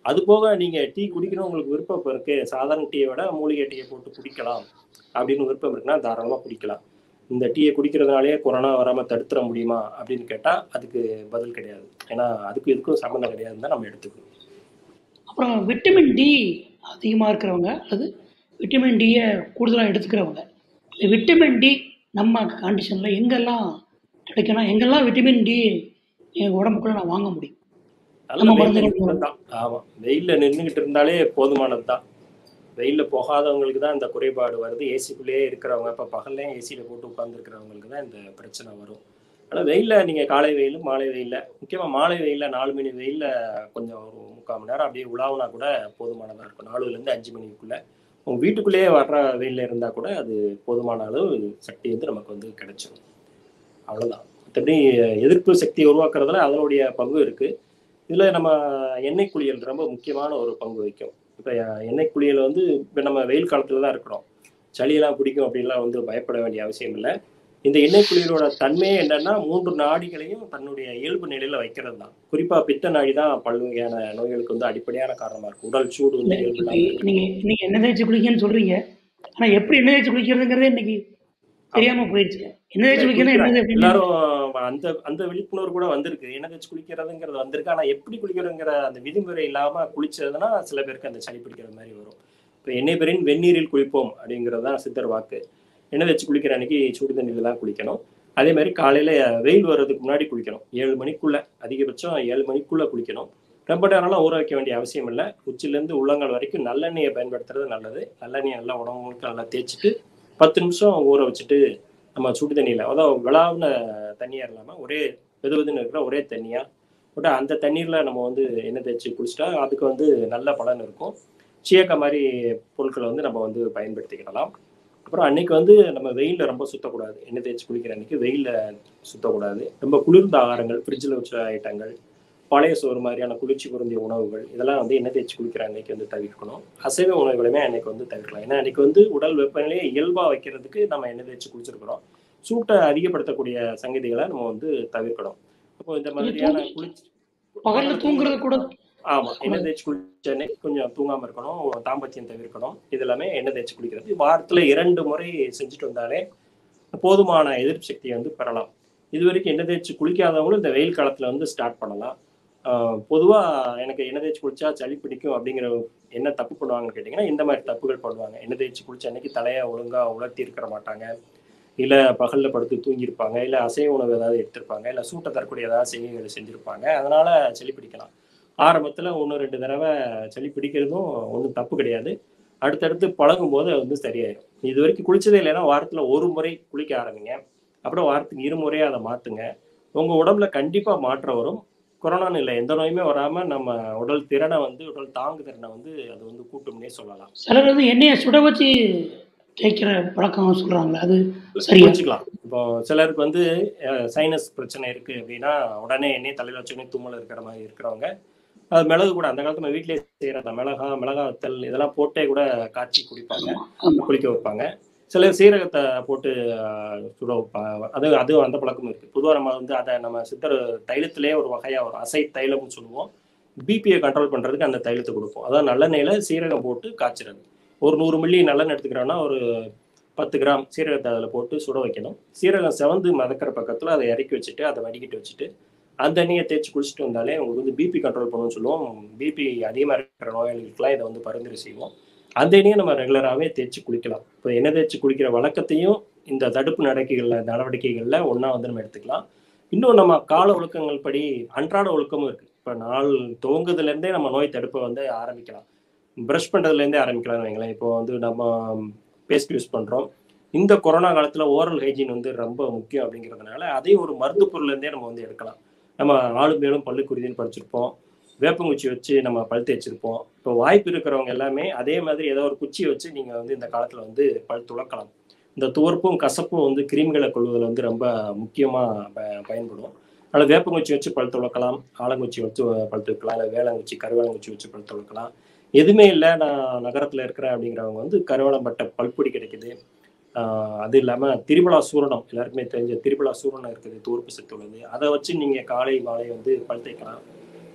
அது போக நீங்க டீ குடிக்கணும் உங்களுக்கு விருப்பம் இருக்கு சாதாரண டீயை விட மூலிகை டீயை போட்டு குடிக்கலாம் அப்படின்னு விருப்பம் இருக்குன்னா தாராளமா குடிக்கலாம் இந்த டீயை குடிக்கிறதுனாலே கொரோனா வராம தடுத்துட முடியுமா அப்படின்னு கேட்டா அதுக்கு பதில் கிடையாது ஏன்னா அதுக்கு இதுக்கும் சம்மந்தம் கிடையாதுன்னு தான் நம்ம எடுத்துக்கணும் அப்புறம் விட்டமின் டி அதிகமாக இருக்கிறவங்க அல்லது விட்டமின் டியை கூடுதலாக எடுத்துக்கிறவங்க இல்லை விட்டமின் டி நம்ம கண்டிஷனில் எங்கெல்லாம் கிடைக்கணும் எங்கெல்லாம் விட்டமின் டி என் உடம்புக்குள்ள நான் வாங்க முடியும் நல்ல நம்ம வெயில்ல மருந்துகள் நிக்கிறது தான் ஆமா வெயில்ல நின்றுகிட்டு இருந்தாலே போதுமானது தான் வெயில்ல போகாதவங்களுக்கு தான் இந்த குறைபாடு வருது ஏசிக்குள்ளேயே இருக்கிறவங்க இப்போ பகல்லையும் ஏசியில் போட்டு உட்காந்துருக்கிறவங்களுக்கு தான் இந்த பிரச்சனை வரும் ஆனால் வெயில்ல நீங்க காலை வெயில் மாலை வெயில்ல முக்கியமா மாலை வெயில்ல நாலு மணி வெயில்ல கொஞ்சம் ஒரு முக்கால் மணி நேரம் அப்படியே உலாவுனா கூட போதுமானதா இருக்கும் நாலுல இருந்து அஞ்சு மணிக்குள்ள உங்க வீட்டுக்குள்ளேயே வர்ற வெயில்ல இருந்தா கூட அது போதுமான அளவு சக்தி வந்து நமக்கு வந்து கிடைச்சிடும் அவ்வளவுதான் மற்றபடி எதிர்ப்பு சக்தியை உருவாக்குறதுல அதனுடைய பங்கு இருக்கு இதுல நம்ம எண்ணெய் குளியல் ரொம்ப முக்கியமான ஒரு பங்கு வகிக்கும் இப்போ எண்ணெய் குளியல் வந்து இப்போ நம்ம வெயில் காலத்துல தான் இருக்கிறோம் சளியெல்லாம் பிடிக்கும் அப்படின்லாம் வந்து பயப்பட வேண்டிய அவசியம் இல்லை இந்த எண்ணெய் குளியலோட தன்மையே என்னன்னா மூன்று நாடிகளையும் தன்னுடைய இயல்பு நிலையில வைக்கிறது தான் குறிப்பா பித்த நாடி தான் பல்வகையான நோய்களுக்கு வந்து அடிப்படையான காரணமா இருக்கு உடல் சூடு வந்து இயல்பு இல்லாம இருக்கு. நீங்க நீங்க எண்ணெய் தேய்ச்சி குளிக்கன்னு சொல்றீங்க ஆனா எப்படி எண்ணெய் தேய்ச்சி குளிக்கிறதுங்கிறதே இன்னைக்கு தெரியாம போயிடுச்சு எண்ணெய் தேய்ச்சி குளிக்கணும் என்னது அப்படின்னு எல்லாரும் அந்த அந்த விழிப்புணர்வு கூட வந்திருக்கு எண்ணெய் தேய்ச்சி குளிக்கிறதுங்கிறது வந்திருக்கு ஆனா எப்படி குளிக்கிறதுங்கிற அந்த விதிமுறை இல்லாம குளிச்சதுன்னா சில பேருக்கு அந்த சளி பிடிக்கிற மாதிரி வரும் இப்போ எண்ணெய் பெரின் வெந்நீரில் குளிப்போம் அப்படிங்கிறது தான் சித்தர் வாக்கு எண்ணெய் தேய்ச்சி குளிக்கிற அன்னைக்கு சுடு தண்ணியில தான் குளிக்கணும் அதே மாதிரி காலையில வெயில் வர்றதுக்கு முன்னாடி குளிக்கணும் ஏழு மணிக்குள்ள அதிகபட்சம் ஏழு மணிக்குள்ள குளிக்கணும் ரொம்ப நேரம்லாம் ஊற வைக்க வேண்டிய அவசியம் இல்லை உச்சிலேருந்து உள்ளங்கால் வரைக்கும் நல்லெண்ணெயை பயன்படுத்துறது நல்லது நல்லெண்ணெயை நல்லா உடம்பு முழுக்க நல்லா தேய்ச்சிட்டு பத்து நிமிஷம் ஊற வச்சுட்டு நம்ம சுடு தண்ணியில் அதாவது விளாவுன தண்ணியாக இல்லாமல் ஒரே வெது வெதுன்னு இருக்கிற ஒரே தண்ணியாக போட்டு அந்த தண்ணீரில் நம்ம வந்து எண்ணெய் தேய்ச்சி குளிச்சிட்டா அதுக்கு வந்து நல்ல பலன் இருக்கும் சீயக்க மாதிரி பொருட்களை வந்து நம்ம வந்து பயன்படுத்திக்கிடலாம் அப்புறம் அன்னைக்கு வந்து நம்ம வெயிலில் ரொம்ப சுத்தக்கூடாது எண்ணெய் தேய்ச்சி குளிக்கிற அன்னைக்கு வெயிலில் சுத்தக்கூடாது ரொம்ப குளிர்ந்த ஆகாரங்கள் ஃப்ரிட்ஜில் வச்ச ஐட்டங்கள் பழைய சோறு மாதிரியான குளிர்ச்சி பொருந்திய உணவுகள் இதெல்லாம் வந்து எண்ணெய் தேய்ச்சி குளிக்கிற அன்னைக்கு வந்து தவிர்க்கணும் அசைவ உணவுகளுமே அன்னைக்கு வந்து தவிர்க்கலாம் ஏன்னா அன்னைக்கு வந்து உடல் வெப்பநிலையை இயல்பா வைக்கிறதுக்கு நம்ம எண்ணெய் தேய்ச்சி குளிச்சிருக்கிறோம் சூட்டை அதிகப்படுத்தக்கூடிய சங்கதிகளை நம்ம வந்து தவிர்க்கணும் அப்போ இந்த மாதிரியான குளிர்ச்சி பகல்ல தூங்குறது கூட ஆமா எண்ணெய் தேய்ச்சி குளிச்ச அன்னைக்கு கொஞ்சம் தூங்காம இருக்கணும் தாம்பத்தியம் தவிர்க்கணும் இது எல்லாமே எண்ணெய் தேய்ச்சி குளிக்கிறது வாரத்துல இரண்டு முறை செஞ்சுட்டு வந்தாலே போதுமான எதிர்ப்பு சக்தியை வந்து பெறலாம் இது வரைக்கும் எண்ணெய் தேய்ச்சி குளிக்காதவங்களும் இந்த வெயில் காலத்துல வந்து ஸ்டார்ட் பண்ணலாம் ஆஹ் பொதுவா எனக்கு எண்ணெய் தேய்ச்சி குளிச்சா சளி பிடிக்கும் அப்படிங்கிற என்ன தப்பு பண்ணுவாங்கன்னு கேட்டிங்கன்னா இந்த மாதிரி தப்புகள் பண்ணுவாங்க எண்ணெய் தேய்ச்சி குளிச்ச அன்னைக்கு தலையை ஒழுங்கா உலர்த்தி இருக்க மாட்டாங்க இல்ல பகல்ல படுத்து தூங்கியிருப்பாங்க இல்ல அசைவ உணவு ஏதாவது எடுத்திருப்பாங்க இல்ல சூட்டை தரக்கூடிய ஏதாவது செய்கைகள் செஞ்சிருப்பாங்க அதனால சளி பிடிக்கலாம் ஆரம்பத்துல ஒன்று ரெண்டு தடவை சளி பிடிக்கிறதும் ஒன்றும் தப்பு கிடையாது அடுத்தடுத்து பழகும் போது அது வந்து சரியாயிடும் இது வரைக்கும் குளிச்சதே இல்லைன்னா வாரத்துல ஒரு முறை குளிக்க ஆரம்பிங்க அப்புறம் வாரத்துக்கு இருமுறையா அதை மாத்துங்க உங்க உடம்புல கண்டிப்பா மாற்றம் வரும் கொரோனான்னு இல்லை எந்த நோயுமே வராம நம்ம உடல் திறனை வந்து உடல் தாங்கு திறனை வந்து அது வந்து கூட்டும்னே சொல்லலாம் சிலர் வந்து எண்ணெயை சுட வச்சு தேய்க்கிற பழக்கம் சொல்றாங்களே அது சரியா குளிச்சுக்கலாம் இப்போ சிலருக்கு வந்து சைனஸ் பிரச்சனை இருக்கு அப்படின்னா உடனே எண்ணெய் தலையில வச்சோடனே தும்மல் இருக்கிற மாதிரி இருக்கிறவங்க அது மிளகு கூட அந்த காலத்துல நம்ம வீட்டிலேயே செய்யற அந்த மிளகா மிளகா வத்தல் இதெல்லாம் போட்டே கூட காய்ச்சி குடிப்பாங்க ஆமா குளிக்க வைப்பாங்க சிலர் சீரகத்தை போட்டு ஆஹ், சுட வைப்பாங்க அது அது அந்த பழக்கமும் இருக்கு பொதுவாக நம்ம வந்து அதை நம்ம சித்தர் தைலத்திலே ஒரு வகையா ஒரு அசை தைலம்னு சொல்லுவோம் பிபியை கண்ட்ரோல் பண்றதுக்கு அந்த தைலத்தை கொடுப்போம் அதாவது நல்லெண்ணெயில சீரகம் போட்டு காய்ச்சிறது ஒரு நூறு மில்லி நல்லெண்ணெய் எடுத்துக்கிறோம்னா ஒரு பத்து கிராம் சீரகத்தை அதில் போட்டு சுட வைக்கணும் சீரகம் செவந்து மதக்கிற பக்கத்தில் அதை இறக்கி வச்சுட்டு அதை வடிக்கிட்டு வச்சுட்டு அந்த எண்ணெயை தேய்ச்சி குளிச்சுட்டு வந்தாலே உங்களுக்கு வந்து பிபி கண்ட்ரோல் பண்ணணும்னு சொல்லுவோம் பிபி அதிகமாக இருக்கிற நோயாளிகளுக்கெல்லாம் இதை வந்து பரிந்துரை செய்வோம் அந்த எண்ணெயை நம்ம ரெகுலராகவே தேய்ச்சி குளிக்கலாம் இப்போ எண்ணெய் தேய்ச்சி குளிக்கிற வழக்கத்தையும் இந்த தடுப்பு நடவடிக்கைகளில் நடவடிக்கைகளில் ஒன்றா வந்து நம்ம எடுத்துக்கலாம் இன்னும் நம்ம கால ஒழுக்கங்கள் படி அன்றாட ஒழுக்கமும் இருக்கு இப்போ நாள் துவங்குதுலேருந்தே நம்ம நோய் தடுப்பை வந்து ஆரம்பிக்கலாம் ப்ரஷ் பண்ணுறதுலேருந்தே ஆரம்பிக்கலாம்னு வைங்களேன் இப்போ வந்து நம்ம பேஸ்ட் யூஸ் பண்ணுறோம் இந்த கொரோனா காலத்தில் ஓரல் ஹைஜீன் வந்து ரொம்ப முக்கியம் அப்படிங்கிறதுனால அதையும் ஒரு மருந்து பொருள்லேருந்தே நம்ம வந்து எடுக்கலாம் நம்ம ஆளும் மேலும் பல்லு குறிதின்னு படிச்சிருப்போம் வேப்பங்குச்சி வச்சு நம்ம பல் தேய்ச்சிருப்போம் இப்போ வாய்ப்பு இருக்கிறவங்க எல்லாமே அதே மாதிரி ஏதோ ஒரு குச்சியை வச்சு நீங்கள் வந்து இந்த காலத்தில் வந்து பல் துளக்கலாம் இந்த துவர்ப்பும் கசப்பும் வந்து கிருமிகளை கொள்வதில் வந்து ரொம்ப முக்கியமாக ப பயன்படும் அதில் வேப்பங்குச்சி வச்சு பல் துளக்கலாம் ஆலங்குச்சி வச்சு பல் துளக்கலாம் இல்லை வேளங்குச்சி கருவேலங்குச்சி வச்சு பல் துளக்கலாம் எதுவுமே இல்லை நான் நகரத்தில் இருக்கிறேன் அப்படிங்கிறவங்க வந்து கருவேலம்பட்டை பல்பொடி கிடைக்குது ஆஹ் அது இல்லாமல் திரிபலா சூரணம் எல்லாருக்குமே தெரிஞ்ச திரிபலா சூரணம் இருக்குது தூர்ப்பு சத்து உள்ளது அதை வச்சு நீங்கள் காலை மாலை வந்து பல் தேய்க்கலாம்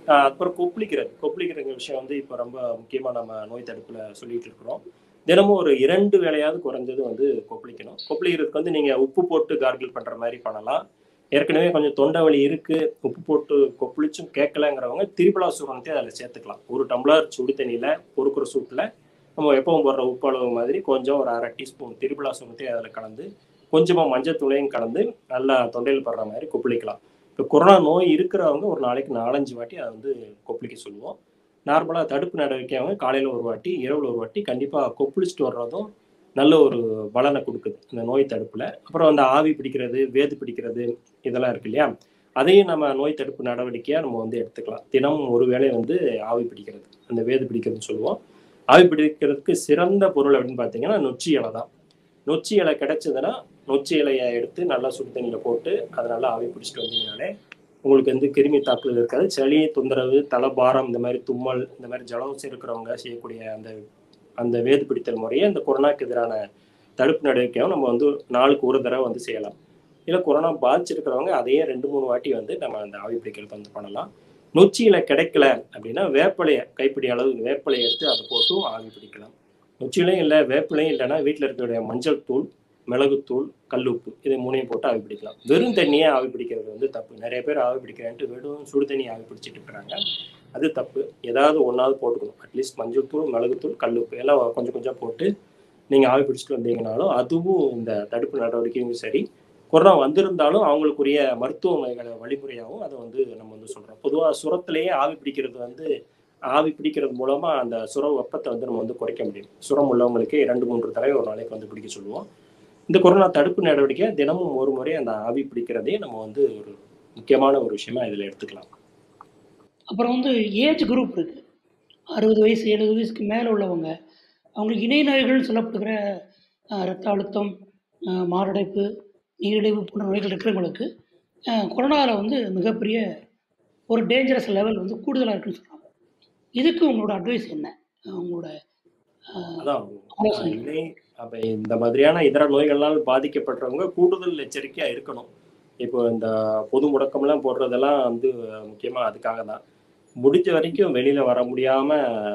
ஆஹ் அப்புறம் கொப்பளிக்கிறது கொப்பளிக்கிற விஷயம் வந்து இப்போ ரொம்ப முக்கியமாக நம்ம நோய் தடுப்பில் சொல்லிட்டு இருக்கிறோம் தினமும் ஒரு இரண்டு வேளையாவது குறைஞ்சது வந்து கொப்பளிக்கணும் கொப்பளிக்கிறதுக்கு வந்து நீங்கள் உப்பு போட்டு கார்கிள் பண்ணுற மாதிரி பண்ணலாம் ஏற்கனவே கொஞ்சம் தொண்டை வலி இருக்கு உப்பு போட்டு கொப்பளிச்சும் கேட்கலங்கிறவங்க திரிபலா சூரணத்தை அதில் சேர்த்துக்கலாம் ஒரு டம்ளர் சுடு தண்ணியில் பொறுக்கிற சூட்டில் நம்ம எப்பவும் போடுற உப்பு அளவு மாதிரி கொஞ்சம் ஒரு அரை டீஸ்பூன் திரிபலா சூரணத்தை அதில் கலந்து கொஞ்சமாக மஞ்சள் தூளையும் கலந்து நல்லா தொண்டையில் படுற மாதிரி கொப்பளிக்கலாம் இப்போ கொரோனா நோய் இருக்கிறவங்க ஒரு நாளைக்கு நாலஞ்சு வாட்டி அதை வந்து கொப்பளிக்க சொல்லுவோம் நார்மலாக தடுப்பு நடவடிக்கையாக காலையில் ஒரு வாட்டி இரவில் ஒரு வாட்டி கண்டிப்பாக கொப்பளிச்சுட்டு வர்றதும் நல்ல ஒரு பலனை கொடுக்குது இந்த நோய் தடுப்பில் அப்புறம் அந்த ஆவி பிடிக்கிறது வேது பிடிக்கிறது இதெல்லாம் இருக்கு இல்லையா அதையும் நம்ம நோய் தடுப்பு நடவடிக்கையாக நம்ம வந்து எடுத்துக்கலாம் தினமும் ஒரு வேளை வந்து ஆவி பிடிக்கிறது அந்த வேது பிடிக்கிறதுன்னு சொல்லுவோம் ஆவி பிடிக்கிறதுக்கு சிறந்த பொருள் அப்படின்னு பார்த்தீங்கன்னா நொச்சி இலை தான் நொச்சி இலை கிடைச்சதுன்னா நொச்சி இலையை எடுத்து நல்லா சுடு தண்ணியில் போட்டு அதை நல்லா ஆவி பிடிச்சிட்டு வந்தீங்கனாலே உங்களுக்கு வந்து கிருமி தாக்குதல் இருக்காது சளி தொந்தரவு தலைபாரம் இந்த மாதிரி தும்மல் இந்த மாதிரி ஜலவசி இருக்கிறவங்க செய்யக்கூடிய அந்த அந்த வேது பிடித்தல் முறையை இந்த கொரோனாக்கு எதிரான தடுப்பு நடவடிக்கையும் நம்ம வந்து நாளுக்கு ஒரு தடவை வந்து செய்யலாம் இல்லை கொரோனா பாதிச்சிருக்கிறவங்க அதையே ரெண்டு மூணு வாட்டி வந்து நம்ம அந்த ஆவி பிடிக்கிறது வந்து பண்ணலாம் நொச்சியில கிடைக்கல அப்படின்னா வேப்பிலையை கைப்பிடி அளவு வேப்பிலையை எடுத்து அதை போட்டும் ஆவி பிடிக்கலாம் நொச்சியிலையும் இல்லை வேப்பிலையும் இல்லைன்னா வீட்டில் இருக்கக்கூடிய மஞ்சள் தூள் மிளகுத்தூள் கல்லுப்பு இதை மூணையும் போட்டு ஆவி பிடிக்கலாம் வெறும் தண்ணியே ஆவி பிடிக்கிறது வந்து தப்பு நிறைய பேர் ஆவி பிடிக்கிறேன்ட்டு வெறும் சுடு தண்ணி ஆவி பிடிச்சிட்டு இருக்கிறாங்க அது தப்பு ஏதாவது ஒன்றாவது போட்டுக்கணும் அட்லீஸ்ட் மஞ்சள் தூள் மிளகுத்தூள் கல்லுப்பு எல்லாம் கொஞ்சம் கொஞ்சம் போட்டு நீங்கள் ஆவி பிடிச்சிட்டு வந்தீங்கனாலும் அதுவும் இந்த தடுப்பு நடவடிக்கையும் சரி கொரோனா வந்திருந்தாலும் அவங்களுக்குரிய மருத்துவமனைகளை வழிமுறையாகவும் அதை வந்து நம்ம வந்து சொல்கிறோம் பொதுவாக சுரத்திலேயே ஆவி பிடிக்கிறது வந்து ஆவி பிடிக்கிறது மூலமாக அந்த சுர வெப்பத்தை வந்து நம்ம வந்து குறைக்க முடியும் சுரம் உள்ளவங்களுக்கு இரண்டு மூன்று தடவை ஒரு நாளைக்கு வந்து பிடிக்க சொல்லுவோம் இந்த கொரோனா தடுப்பு நடவடிக்கை தினமும் ஒரு முறை அந்த ஆவி பிடிக்கிறதே நம்ம வந்து ஒரு முக்கியமான ஒரு விஷயமா இதில் எடுத்துக்கலாம் அப்புறம் வந்து ஏஜ் குரூப் இருக்குது அறுபது வயசு எழுபது வயசுக்கு மேலே உள்ளவங்க அவங்களுக்கு இணை நோய்கள்னு சொல்லப்படுகிற அஹ், ரத்த அழுத்தம் அஹ், மாரடைப்பு நீரிழிவு போன்ற நோய்கள் இருக்கிறவங்களுக்கு அஹ், கொரோனாவில் வந்து மிகப்பெரிய ஒரு டேஞ்சரஸ் லெவல் வந்து கூடுதலாக இருக்குன்னு சொல்கிறாங்க இதுக்கு உங்களோட அட்வைஸ் என்ன அஹ், உங்களோட அஹ், அதான் ஆலோசனை. இணை அப்ப இந்த மாதிரியான இதர நோய்களால் பாதிக்கப்பட்டவங்க கூடுதல் எச்சரிக்கையா இருக்கணும் இப்போ இந்த பொது முடக்கம்லாம் போடுறதெல்லாம் வந்து முக்கியமா அதுக்காக தான் முடிஞ்ச வரைக்கும் வெளியில வர முடியாம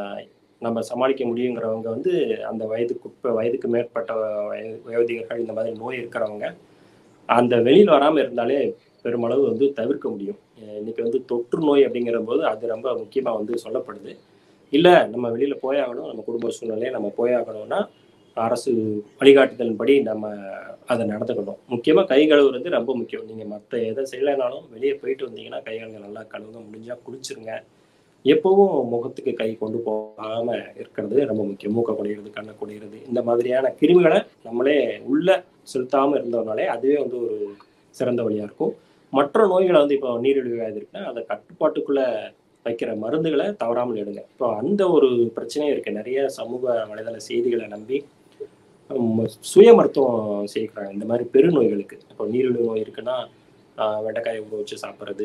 நம்ம சமாளிக்க முடியுங்கிறவங்க வந்து அந்த வயதுக்கு உட்ப- வயதுக்கு மேற்பட்ட வய- வயோதிகர்கள் இந்த மாதிரி நோய் இருக்கிறவங்க அந்த வெளியில் வராமல் இருந்தாலே பெருமளவு வந்து தவிர்க்க முடியும் அஹ் இன்னைக்கு வந்து தொற்று நோய் அப்படிங்கிற போது அது ரொம்ப முக்கியமாக வந்து சொல்லப்படுது இல்லை நம்ம வெளியில் போயாகணும் நம்ம குடும்ப சூழ்நிலையை நம்ம போயாகணும்னா அரசு வழிகாட்டுதலின்படி நம்ம அதை நடந்துக்கணும் முக்கியமாக கை கழுவுறது ரொம்ப முக்கியம் நீங்கள் மற்ற எதை செய்யலைனாலும் வெளியே போயிட்டு வந்தீங்கன்னா கை கால்கள் நல்லா கழுவுங்க முடிஞ்சால் குளிச்சிருங்க எப்பவும் முகத்துக்கு கை கொண்டு போகாம இருக்கிறது ரொம்ப முக்கியம் மூக்க குடையிறது கண்ணை குடையிறது இந்த மாதிரியான கிருமிகளை நம்மளே உள்ள செலுத்தாம இருந்தோம்னாலே அதுவே வந்து ஒரு சிறந்த வழியா இருக்கும் மற்ற நோய்களை வந்து இப்போ நீரிழிவு வியாதி இருக்குன்னா அதை கட்டுப்பாட்டுக்குள்ள வைக்கிற மருந்துகளை தவறாமல் எடுங்க இப்போ அந்த ஒரு பிரச்சனையும் இருக்கு நிறைய சமூக வலைதள செய்திகளை நம்பி உம், சுய மருத்துவம் செய்கிறாங்க இந்த மாதிரி பெருநோய்களுக்கு இப்போ நீரிழிவு நோய் இருக்குன்னா ஆஹ், வெண்டைக்காயை ஊற வச்சு சாப்பிட்றது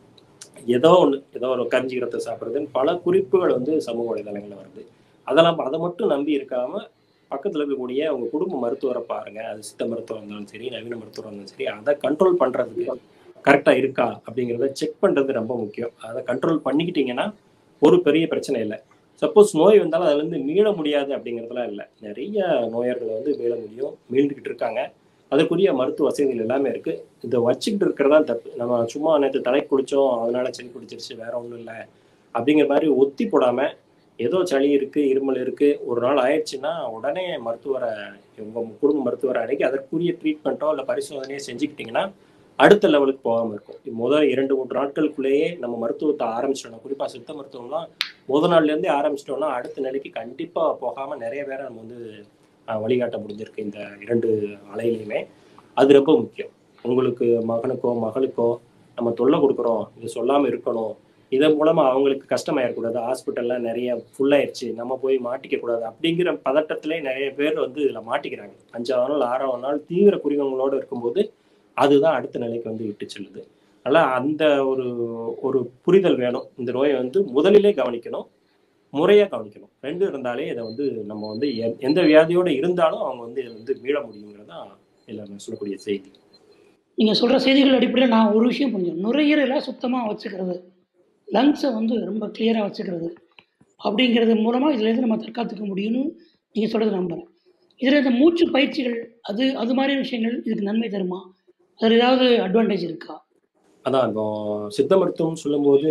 ஏதோ ஒன்று ஏதோ ஒரு கரிஞ்சிக்கிறத சாப்பிட்றதுன்னு பல குறிப்புகள் வந்து சமூக வலைதளங்களில் வருது அதெல்லாம் அதை மட்டும் நம்பி இருக்காம பக்கத்தில் இருக்கக்கூடிய உங்க குடும்ப மருத்துவரை பாருங்க அது சித்த மருத்துவம் இருந்தாலும் சரி நவீன மருத்துவம் இருந்தாலும் சரி அதை கண்ட்ரோல் பண்றதுக்கு கரெக்டாக இருக்கா அப்படிங்கிறத செக் பண்றது ரொம்ப முக்கியம் அதை கண்ட்ரோல் பண்ணிக்கிட்டீங்கன்னா ஒரு பெரிய பிரச்சனை இல்லை சப்போஸ் நோய் வந்தாலும் அதுலேருந்து மீள முடியாது அப்படிங்கிறதுலாம் இல்லை நிறைய நோயர்கள் வந்து மீள முடியும் மீண்டுக்கிட்டு இருக்காங்க அதுக்குரிய மருத்துவ வசதிகள் எல்லாமே இருக்கு இதை வச்சுக்கிட்டு இருக்கிறதா தப்பு நம்ம சும்மா நேற்று தலை குடிச்சோம் அதனால சளி பிடிச்சிருச்சு வேற ஒன்றும் இல்லை அப்படிங்கிற மாதிரி ஒத்தி போடாம ஏதோ சளி இருக்கு இருமல் இருக்கு ஒரு நாள் ஆயிடுச்சுன்னா உடனே மருத்துவரை உங்க குடும்ப மருத்துவரை அணுகி அதற்குரிய ட்ரீட்மெண்ட்டோ இல்லை பரிசோதனையோ செஞ்சுக்கிட்டீங்கன்னா அடுத்த லெவலுக்கு போகாம இருக்கும் முதல் இரண்டு மூன்று நாட்களுக்குள்ளேயே நம்ம மருத்துவத்தை ஆரம்பிச்சிடணும் குறிப்பா சித்த மருத்துவம்லாம் முத நாள்ல இருந்தே ஆரம்பிச்சிட்டோம்னா அடுத்த நிலைக்கு கண்டிப்பா போகாம நிறைய பேரை நம்ம வந்து அஹ், வழிகாட்ட முடிஞ்சிருக்கு இந்த இரண்டு அலையிலையுமே அது ரொம்ப முக்கியம் உங்களுக்கு மகனுக்கோ மகளுக்கோ நம்ம தொல்லை கொடுக்குறோம் இது சொல்லாம இருக்கணும் இதன் மூலமா அவங்களுக்கு கஷ்டமாயிடக்கூடாது ஹாஸ்பிட்டல்ல நிறைய ஃபுல்லாயிருச்சு நம்ம போய் மாட்டிக்க கூடாது அப்படிங்கிற பதட்டத்திலே நிறைய பேர் வந்து இதுல மாட்டிக்கிறாங்க அஞ்சாவது நாள் ஆறாவது நாள் தீவிர குறிவங்களோட இருக்கும்போது அதுதான் அடுத்த நிலைக்கு வந்து இட்டு செல்லுது அதனால அந்த ஒரு ஒரு புரிதல் வேணும் இந்த நோயை வந்து முதலிலே கவனிக்கணும் முறையா கவனிக்கணும் ரெண்டு இருந்தாலே இதை வந்து நம்ம வந்து எ- எந்த வியாதியோட இருந்தாலும் அவங்க வந்து இதில் வந்து மீள முடியுங்கிறதா இதில் நான் சொல்லக்கூடிய செய்தி நீங்கள் சொல்கிற செய்திகள் அடிப்படையில் நான் ஒரு விஷயம் புரிஞ்சேன் நுரையீரலை சுத்தமாக வச்சுக்கிறது லங்ஸை வந்து ரொம்ப கிளியராக வச்சுக்கிறது அப்படிங்கிறது மூலமாக இதுலேருந்து நம்ம தற்காத்துக்க முடியும்னு நீங்கள் சொல்கிறது நம்புகிறேன் இதில் இந்த மூச்சு பயிற்சிகள் அது அது மாதிரி விஷயங்கள் இதுக்கு நன்மை தருமா அதில் ஏதாவது அட்வான்டேஜ் இருக்கா அதான் இப்போ சித்த மருத்துவம் சொல்லும்போது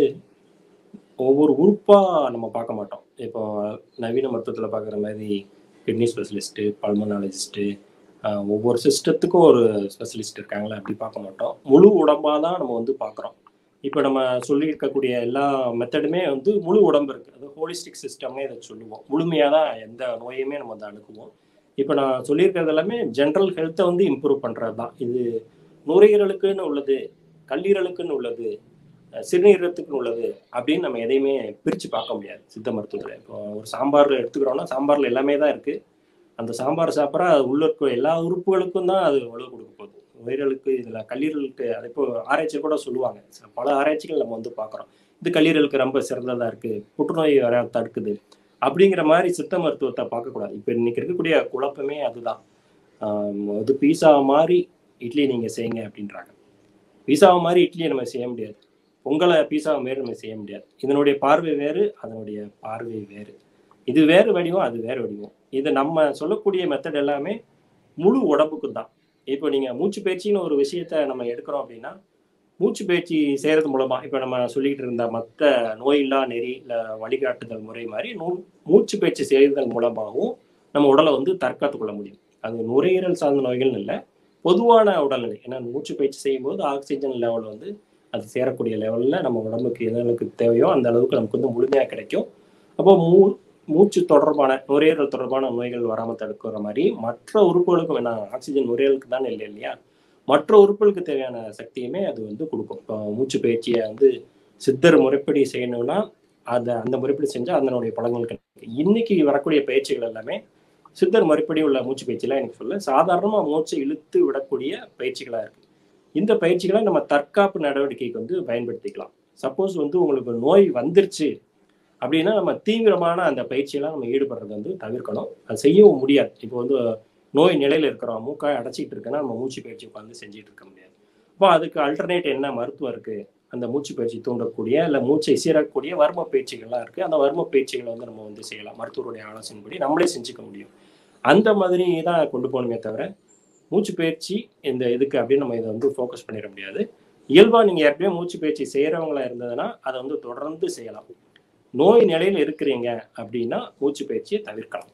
ஒவ்வொரு உறுப்பாக நம்ம பார்க்க மாட்டோம் இப்போ நவீன மருத்துவத்தில் பார்க்குற மாதிரி கிட்னி ஸ்பெஷலிஸ்ட்டு பல்மனாலஜிஸ்ட்டு ஒவ்வொரு சிஸ்டத்துக்கும் ஒரு ஸ்பெஷலிஸ்ட் இருக்காங்களே அப்படி பார்க்க மாட்டோம் முழு உடம்பாக தான் நம்ம வந்து பார்க்குறோம் இப்போ நம்ம சொல்லியிருக்கக்கூடிய எல்லா மெத்தடுமே வந்து முழு உடம்பு இருக்குது அது ஹோலிஸ்டிக் சிஸ்டம்னே இதை சொல்லுவோம் முழுமையாக தான் எந்த நோயுமே நம்ம வந்து அணுகுவோம் இப்போ நான் சொல்லியிருக்கிறது எல்லாமே ஜென்ரல் ஹெல்த்தை வந்து இம்ப்ரூவ் பண்ணுறது தான் இது நுரையீரலுக்குன்னு உள்ளது கல்லீரலுக்குன்னு உள்ளது அஹ் சிறுநீரகத்துக்குன்னு உள்ளது அப்படின்னு நம்ம எதையுமே பிரித்து பார்க்க முடியாது சித்த மருத்துவத்தில் இப்போ ஒரு சாம்பார் எடுத்துக்கிறோம்னா சாம்பாரில் எல்லாமே தான் இருக்குது அந்த சாம்பார் சாப்பிட்றா அது உள்ள இருக்க எல்லா உறுப்புகளுக்கும் தான் அது வலு கொடுக்க போகுது நுரையீரலுக்கு இதில் கல்லீரலுக்கு அது இப்போ ஆராய்ச்சியில் கூட சொல்லுவாங்க சில பல ஆராய்ச்சிகள் நம்ம வந்து பார்க்குறோம் இது கல்லீரலுக்கு ரொம்ப சிறந்ததாக இருக்குது புற்றுநோய் வர தடுக்குது அப்படிங்கிற மாதிரி சித்த மருத்துவத்தை பார்க்கக்கூடாது இப்போ இன்னைக்கு இருக்கக்கூடிய குழப்பமே அதுதான் ஆம், அது பீஸா மாதிரி இட்லி நீங்கள் செய்யுங்க அப்படின்றாங்க பீஸாவை மாதிரி இட்லியை நம்ம செய்ய முடியாது பொங்கலை பீஸாவை மாரி நம்ம செய்ய முடியாது இதனுடைய பார்வை வேறு அதனுடைய பார்வை வேறு இது வேறு வடிவம் அது வேறு வடிவம் இது நம்ம சொல்லக்கூடிய மெத்தட் எல்லாமே முழு உடம்புக்கு தான் இப்போ நீங்கள் மூச்சு பயிற்சின்னு ஒரு விஷயத்த நம்ம எடுக்கிறோம் அப்படின்னா மூச்சு பயிற்சி செய்கிறது மூலமாக இப்போ நம்ம சொல்லிக்கிட்டு இருந்த மற்ற நோயில்லா நெறி இல்லை வழிகாட்டுதல் முறை மாதிரி நூ மூச்சு பயிற்சி செய்வதன் மூலமாகவும் நம்ம உடலை வந்து தற்காத்து கொள்ள முடியும் அது நுரையீரல் சார்ந்த நோய்கள்னு இல்லை பொதுவான உடல்நிலை ஏன்னா மூச்சு பயிற்சி செய்யும்போது ஆக்சிஜன் லெவல் வந்து அது சேரக்கூடிய லெவலில் நம்ம உடம்புக்கு எந்த அளவுக்கு தேவையோ அந்த அளவுக்கு நமக்கு வந்து முழுமையாக கிடைக்கும் அப்போ மூ மூச்சு தொடர்பான நுரையீரல் தொடர்பான நோய்கள் வராமல் தடுக்கிற மாதிரி மற்ற உறுப்புகளுக்கும் வேணா ஆக்சிஜன் நுரையீரலுக்கு தானே இல்லை இல்லையா மற்ற உறுப்புகளுக்கு தேவையான சக்தியுமே அது வந்து கொடுக்கும் இப்போ மூச்சு பயிற்சியை வந்து சித்தர் முறைப்படி செய்யணும்னா அதை அந்த முறைப்படி செஞ்சால் அதனுடைய பலன்கள் கிடைக்கும் இன்னைக்கு வரக்கூடிய பயிற்சிகள் எல்லாமே சித்தர் முறைப்படி உள்ள மூச்சு பயிற்சிலாம் எனக்கு சொல்ல சாதாரணமாக மூச்சை இழுத்து விடக்கூடிய பயிற்சிகளாக இருக்கு இந்த பயிற்சிகளை நம்ம தற்காப்பு நடவடிக்கைக்கு வந்து பயன்படுத்திக்கலாம் சப்போஸ் வந்து உங்களுக்கு நோய் வந்துருச்சு அப்படின்னா நம்ம தீவிரமான அந்த பயிற்சியெல்லாம் நம்ம ஈடுபடுறது வந்து தவிர்க்கணும் அது செய்யவும் முடியாது இப்போ வந்து நோய் நிலையில் இருக்கிறோம் மூக்காய் அடைச்சிட்டு இருக்கேன்னா நம்ம மூச்சு பயிற்சி உட்காந்து செஞ்சுட்டு இருக்க முடியாது அப்போ அதுக்கு அல்டர்னேட் என்ன மருத்துவம் இருக்கு அந்த மூச்சு பயிற்சி தூண்டக்கூடிய இல்லை மூச்சை சீரக்கூடிய வர்ம பயிற்சிகள்லாம் இருக்கு அந்த வர்ம பயிற்சிகளை வந்து நம்ம வந்து செய்யலாம் மருத்துவருடைய ஆலோசனைப்படி நம்மளே செஞ்சுக்க முடியும் அந்த மாதிரி தான் கொண்டு போகணுமே தவிர மூச்சு பயிற்சி இந்த இதுக்கு அப்படின்னு நம்ம இதை வந்து ஃபோக்கஸ் பண்ணிட முடியாது இயல்பாக நீங்கள் ஏற்கனவே மூச்சு பயிற்சி செய்கிறவங்களா இருந்ததுன்னா அதை வந்து தொடர்ந்து செய்யலாம் நோய் நிலையில் இருக்கிறீங்க அப்படின்னா மூச்சு பயிற்சியை தவிர்க்கலாம்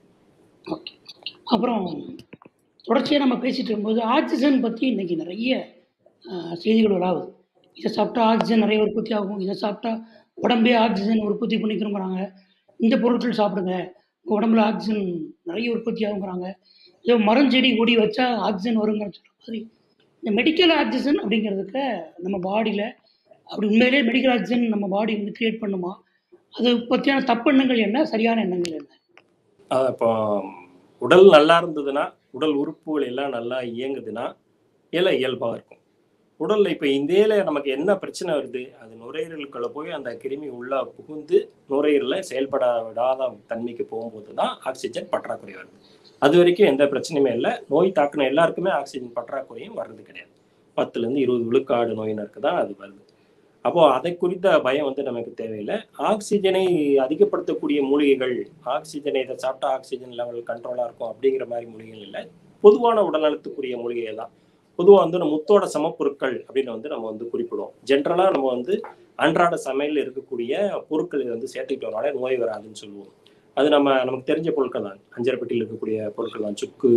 ஓகே அப்புறம் தொடர்ச்சியாக நம்ம பேசிட்டு இருக்கும்போது ஆக்சிஜன் பற்றி இன்னைக்கு நிறைய ஆஹ், செய்திகள் விளாவுது இதை சாப்பிட்டா ஆக்சிஜன் நிறைய உற்பத்தி ஆகும் இதை சாப்பிட்டா உடம்பே ஆக்சிஜன் உற்பத்தி பண்ணிக்கிறோங்கிறாங்க இந்த பொருட்கள் சாப்பிடுங்க உங்கள் உடம்புல ஆக்சிஜன் நிறைய உற்பத்தி ஆகுங்கிறாங்க ஏதோ மரஞ்செடி கொடி வச்சா ஆக்சிஜன் வருங்கன்னு சொல்கிற மாதிரி இந்த மெடிக்கல் ஆக்சிஜன் அப்படிங்கிறதுக்கு நம்ம பாடியில் அப்படி உண்மையிலேயே மெடிக்கல் ஆக்சிஜன் நம்ம பாடி வந்து கிரியேட் பண்ணுமா அது பற்றியான தப்பு எண்ணங்கள் என்ன சரியான எண்ணங்கள் என்ன அஹ் இப்போ உடல் நல்லா இருந்ததுன்னா உடல் உறுப்புகள் எல்லாம் நல்லா இயங்குதுன்னா எல்லாம் இயல்பாக இருக்கும் உடல்ல இப்போ இந்தியில நமக்கு என்ன பிரச்சனை வருது அது நுரையீரலுக்குள்ள போய் அந்த கிருமி உள்ள புகுந்து நுரையீரல செயல்பட விடாத தன்மைக்கு போகும்போது தான் ஆக்சிஜன் பற்றாக்குறை வருது அது வரைக்கும் எந்த பிரச்சனையுமே இல்லை நோய் தாக்குன எல்லாருக்குமே ஆக்சிஜன் பற்றாக்குறையும் வர்றது கிடையாது பத்துல இருந்து இருபது விழுக்காடு நோயினருக்கு தான் அது வருது அப்போ அதை குறித்த பயம் வந்து நமக்கு தேவையில்லை ஆக்சிஜனை அதிகப்படுத்தக்கூடிய மூலிகைகள் ஆக்சிஜனை இதை சாப்பிட்டா ஆக்சிஜன் லெவல் கண்ட்ரோலாக இருக்கும் அப்படிங்கிற மாதிரி மூலிகைகள் இல்லை பொதுவான உடல்நலத்துக்குரிய மூலிகைகள் தான் பொதுவாக வந்து நம்ம முத்தோட சமப்பொருட்கள் அப்படின்னு வந்து நம்ம வந்து குறிப்பிடுவோம் ஜென்ரலாக நம்ம வந்து அன்றாட சமையலில் இருக்கக்கூடிய பொருட்கள் இதை வந்து சேர்த்துக்கிட்டு வரனால நோய் வராதுன்னு சொல்லுவோம் அது நம்ம நமக்கு தெரிஞ்ச பொருட்கள் தான் அஞ்சரைப்பட்டியில் இருக்கக்கூடிய பொருட்கள் தான் சுக்கு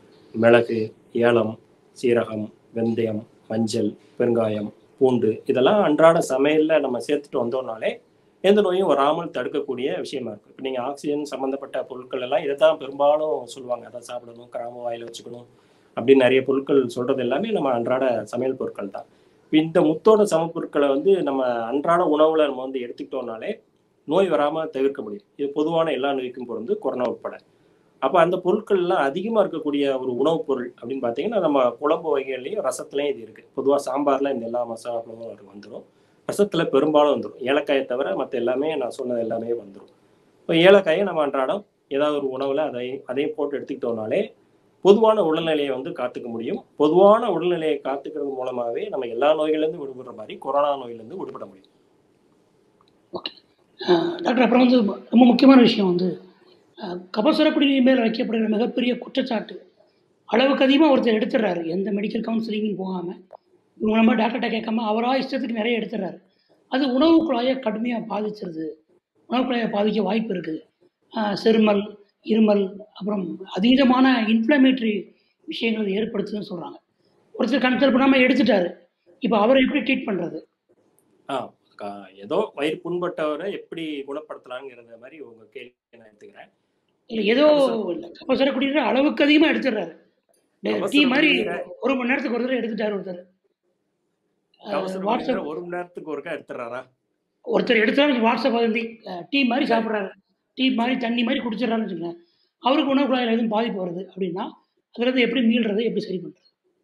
மிளகு ஏலம் சீரகம் வெந்தயம் மஞ்சள் பெருங்காயம் பூண்டு இதெல்லாம் அன்றாட சமையலில் நம்ம சேர்த்துட்டு வந்தோம்னாலே எந்த நோயும் வராமல் தடுக்கக்கூடிய விஷயமா இருக்கும் இப்போ நீங்கள் ஆக்சிஜன் சம்மந்தப்பட்ட பொருட்கள் எல்லாம் இதை தான் பெரும்பாலும் சொல்லுவாங்க அதை சாப்பிடணும் கிராம வாயில் வச்சுக்கணும் அப்படின்னு நிறைய பொருட்கள் சொல்றது எல்லாமே நம்ம அன்றாட சமையல் பொருட்கள் தான் இப்ப இந்த முத்தோட சமப்பொருட்களை வந்து நம்ம அன்றாட உணவுல நம்ம வந்து எடுத்துக்கிட்டோம்னாலே நோய் வராமல் தவிர்க்க முடியும் இது பொதுவான எல்லா நோய்க்கும் பொருந்து கொரோனா உட்பட அப்போ அந்த பொருட்கள்லாம் அதிகமாக இருக்கக்கூடிய ஒரு உணவுப் பொருள் அப்படின்னு பார்த்தீங்கன்னா நம்ம குழம்பு வகைகள்லையும் ரசத்துலையும் இது இருக்குது பொதுவாக சாம்பாரில் இந்த எல்லா மசாலா பொருளும் வந்துடும் ரசத்தில் பெரும்பாலும் வந்துடும் ஏலக்காயை தவிர மற்ற எல்லாமே நான் சொன்னது எல்லாமே வந்துடும் இப்போ ஏலக்காயை நம்ம அன்றாடம் ஏதாவது ஒரு உணவில் அதை அதையும் போட்டு எடுத்துக்கிட்டோம்னாலே பொதுவான உடல்நிலையை வந்து காத்துக்க முடியும் பொதுவான உடல்நிலையை காத்துக்கிறது மூலமாகவே நம்ம எல்லா நோய்களிலிருந்து விடுபடுற மாதிரி கொரோனா நோயிலிருந்து விடுபட முடியும் ஓகே டாக்டர் அப்புறம் வந்து ரொம்ப முக்கியமான விஷயம் வந்து அஹ், கபசுர குடிநீர் மேல் வைக்கப்படுகிற மிகப்பெரிய குற்றச்சாட்டு அளவுக்கு அதிகமாக ஒருத்தர் எடுத்துடுறாரு எந்த மெடிக்கல் கவுன்சிலிங்கும் போகாமல் இவங்க நம்ம டாக்டர்கிட்ட கேட்காம அவராக இஷ்டத்துக்கு நிறைய எடுத்துடுறாரு அது உணவு குழாயை கடுமையாக பாதிச்சிருது உணவு குழாயை பாதிக்க வாய்ப்பு இருக்குது செருமல் இருமல் அப்புறம் அதீதமான இன்ஃப்ளமேட்டரி விஷயங்கள் அது ஏற்படுத்துதுன்னு சொல்கிறாங்க ஒருத்தர் கன்சல்ட் பண்ணாமல் எடுத்துட்டாரு இப்போ அவரை எப்படி ட்ரீட் பண்ணுறது ஆ கா- ஏதோ வயிறு புண்பட்டவரை எப்படி குணப்படுத்தலாங்கிறத மாதிரி உங்க கேள்வி நான் எடுத்துக்கிறேன் இல்லை ஏதோ இல்லை கபசுர குடிநீர் அளவுக்கு அதிகமாக எடுத்துடுறாரு கபசுர டீ மாதிரி குடிநீரை- ஒரு மணி நேரத்துக்கு ஒரு தடவை எடுத்துட்டாரு ஒருத்தர் அஹ், கவசர வாட்ஸ்அப் குடிநீரை ஒரு மணி நேரத்துக்கு ஒருக்கா எடுத்துறாரா ஒருத்தர் எடுத்தாலும் வாட்ஸ்அப் வதந்தி அஹ், டீ மாதிரி சாப்பிட்றாரு டீ மாதிரி தண்ணி மாதிரி குடிச்சிடறாருன்னு வச்சுக்கோங்க அவருக்கு உணவு குழாயில் எதுவும் பாதிப்பு வருது அப்படின்னா அதுலேருந்து எப்படி மீள்றது எப்படி சரி பண்ணுறது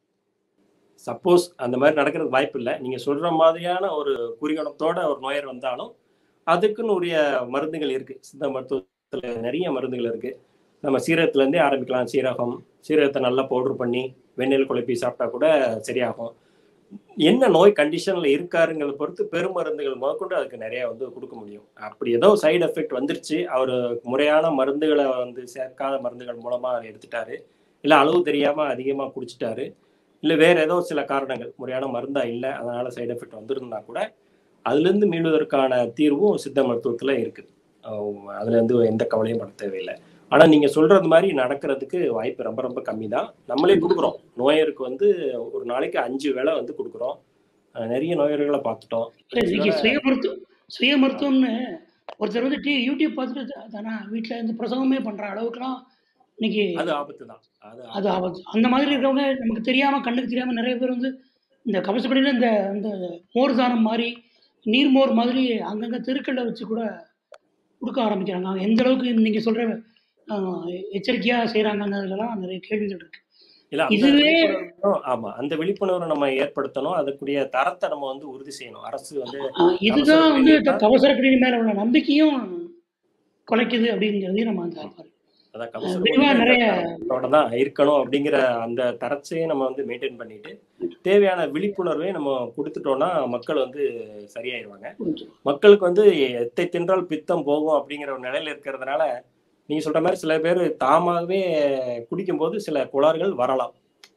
சப்போஸ் அந்த மாதிரி நடக்கிறதுக்கு வாய்ப்பு இல்லை நீங்க சொல்ற மாதிரியான ஒரு குறிகணத்தோட ஒரு நோயர் வந்தாலும் அதுக்குன்னு உரிய மருந்துகள் இருக்கு சித்த மருத்துவத்துல நிறைய மருந்துகள் இருக்கு நம்ம சீரகத்துல இருந்தே ஆரம்பிக்கலாம் சீரகம் சீரகத்தை நல்லா பவுடர் பண்ணி வெண்ணெல் குழப்பி சாப்பிட்டா கூட சரியாகும் என்ன நோய் கண்டிஷன்ல இருக்காருங்கிறத பொறுத்து பெருமருந்துகள் முதற்கொண்டு அதுக்கு நிறைய வந்து கொடுக்க முடியும் அப்படி ஏதோ சைடு எஃபெக்ட் வந்துருச்சு அவர் முறையான மருந்துகளை வந்து சேர்க்காத மருந்துகள் மூலமா அதை எடுத்துட்டாரு இல்லை அளவு தெரியாம அதிகமா குடிச்சிட்டாரு இல்லை வேற ஏதோ சில காரணங்கள் முறையான மருந்தா இல்லை அதனால சைடு எஃபெக்ட் வந்திருந்தா கூட அதுலேருந்து மீளுவதற்கான தீர்வும் சித்த மருத்துவத்தில் இருக்கு அஹ் அதுல இருந்து எந்த கவலையும் பட தேவையில்லை ஆனா நீங்க சொல்றது மாதிரி நடக்கிறதுக்கு வாய்ப்பு ரொம்ப ரொம்ப கம்மி தான் நம்மளே கொடுக்குறோம் நோயருக்கு வந்து ஒரு நாளைக்கு அஞ்சு வேளை வந்து கொடுக்குறோம் அஹ் நிறைய நோயர்களை பார்த்துட்டோம் இல்லை இன்னைக்கு சுய மருத்துவம் சுய மருத்துவம்னு ஒருத்தர் வந்து டி யூடியூப் பார்த்துட்டு தானே வீட்டில் இருந்து பிரசவமே பண்ணுற அளவுக்குலாம் இன்னைக்கு அது ஆபத்து தான் அது அது ஆபத்து அந்த மாதிரி இருக்கிறவங்க நமக்கு தெரியாமல் கண்ணுக்கு தெரியாமல் நிறைய பேர் வந்து இந்த கபசப்படியில் இந்த இந்த மோர் தானம் மாதிரி நீர்மோர் மாதிரி அங்கங்கே தெருக்களில் வச்சு கூட கொடுக்க ஆரம்பிக்கிறாங்க அவங்க எந்த அளவுக்கு நீங்கள் சொல்கிற எச்சரிக்கையாக செய்கிறாங்கங்கிறதுலாம் நிறைய கேள்விகள் இருக்குது இல்ல அந்த இதுவே- விழிப்புணர்வும் ஆமா அந்த விழிப்புணர்வை நம்ம ஏற்படுத்தணும் அதுக்குரிய தரத்தை நம்ம வந்து உறுதி செய்யணும் அரசு வந்து இதுதான் கபசுர வந்து குடிநீர் கபசர குடிநீர் மேலே உள்ள நம்பிக்கையும் குலைக்குது அப்படிங்கிறதையும் நம்ம அந்த அதான் கபசுர விரிவா குடிநீர் நிறைய தரத்தோட தான் இருக்கணும் அப்படிங்கிற அந்த தரத்தையே நம்ம வந்து மெயின்டைன் பண்ணிட்டு தேவையான விழிப்புணர்வை நம்ம கொடுத்துட்டோம்னா மக்கள் வந்து சரியாயிருவாங்க மக்களுக்கு வந்து எத்தை தின்றால் பித்தம் போகும் அப்படிங்கிற ஒரு நிலையில இருக்கிறதுனால நீங்க சொல்ற மாதிரி சில பேர் தாமாகவே குடிக்கும்போது சில குளாறுகள் வரலாம்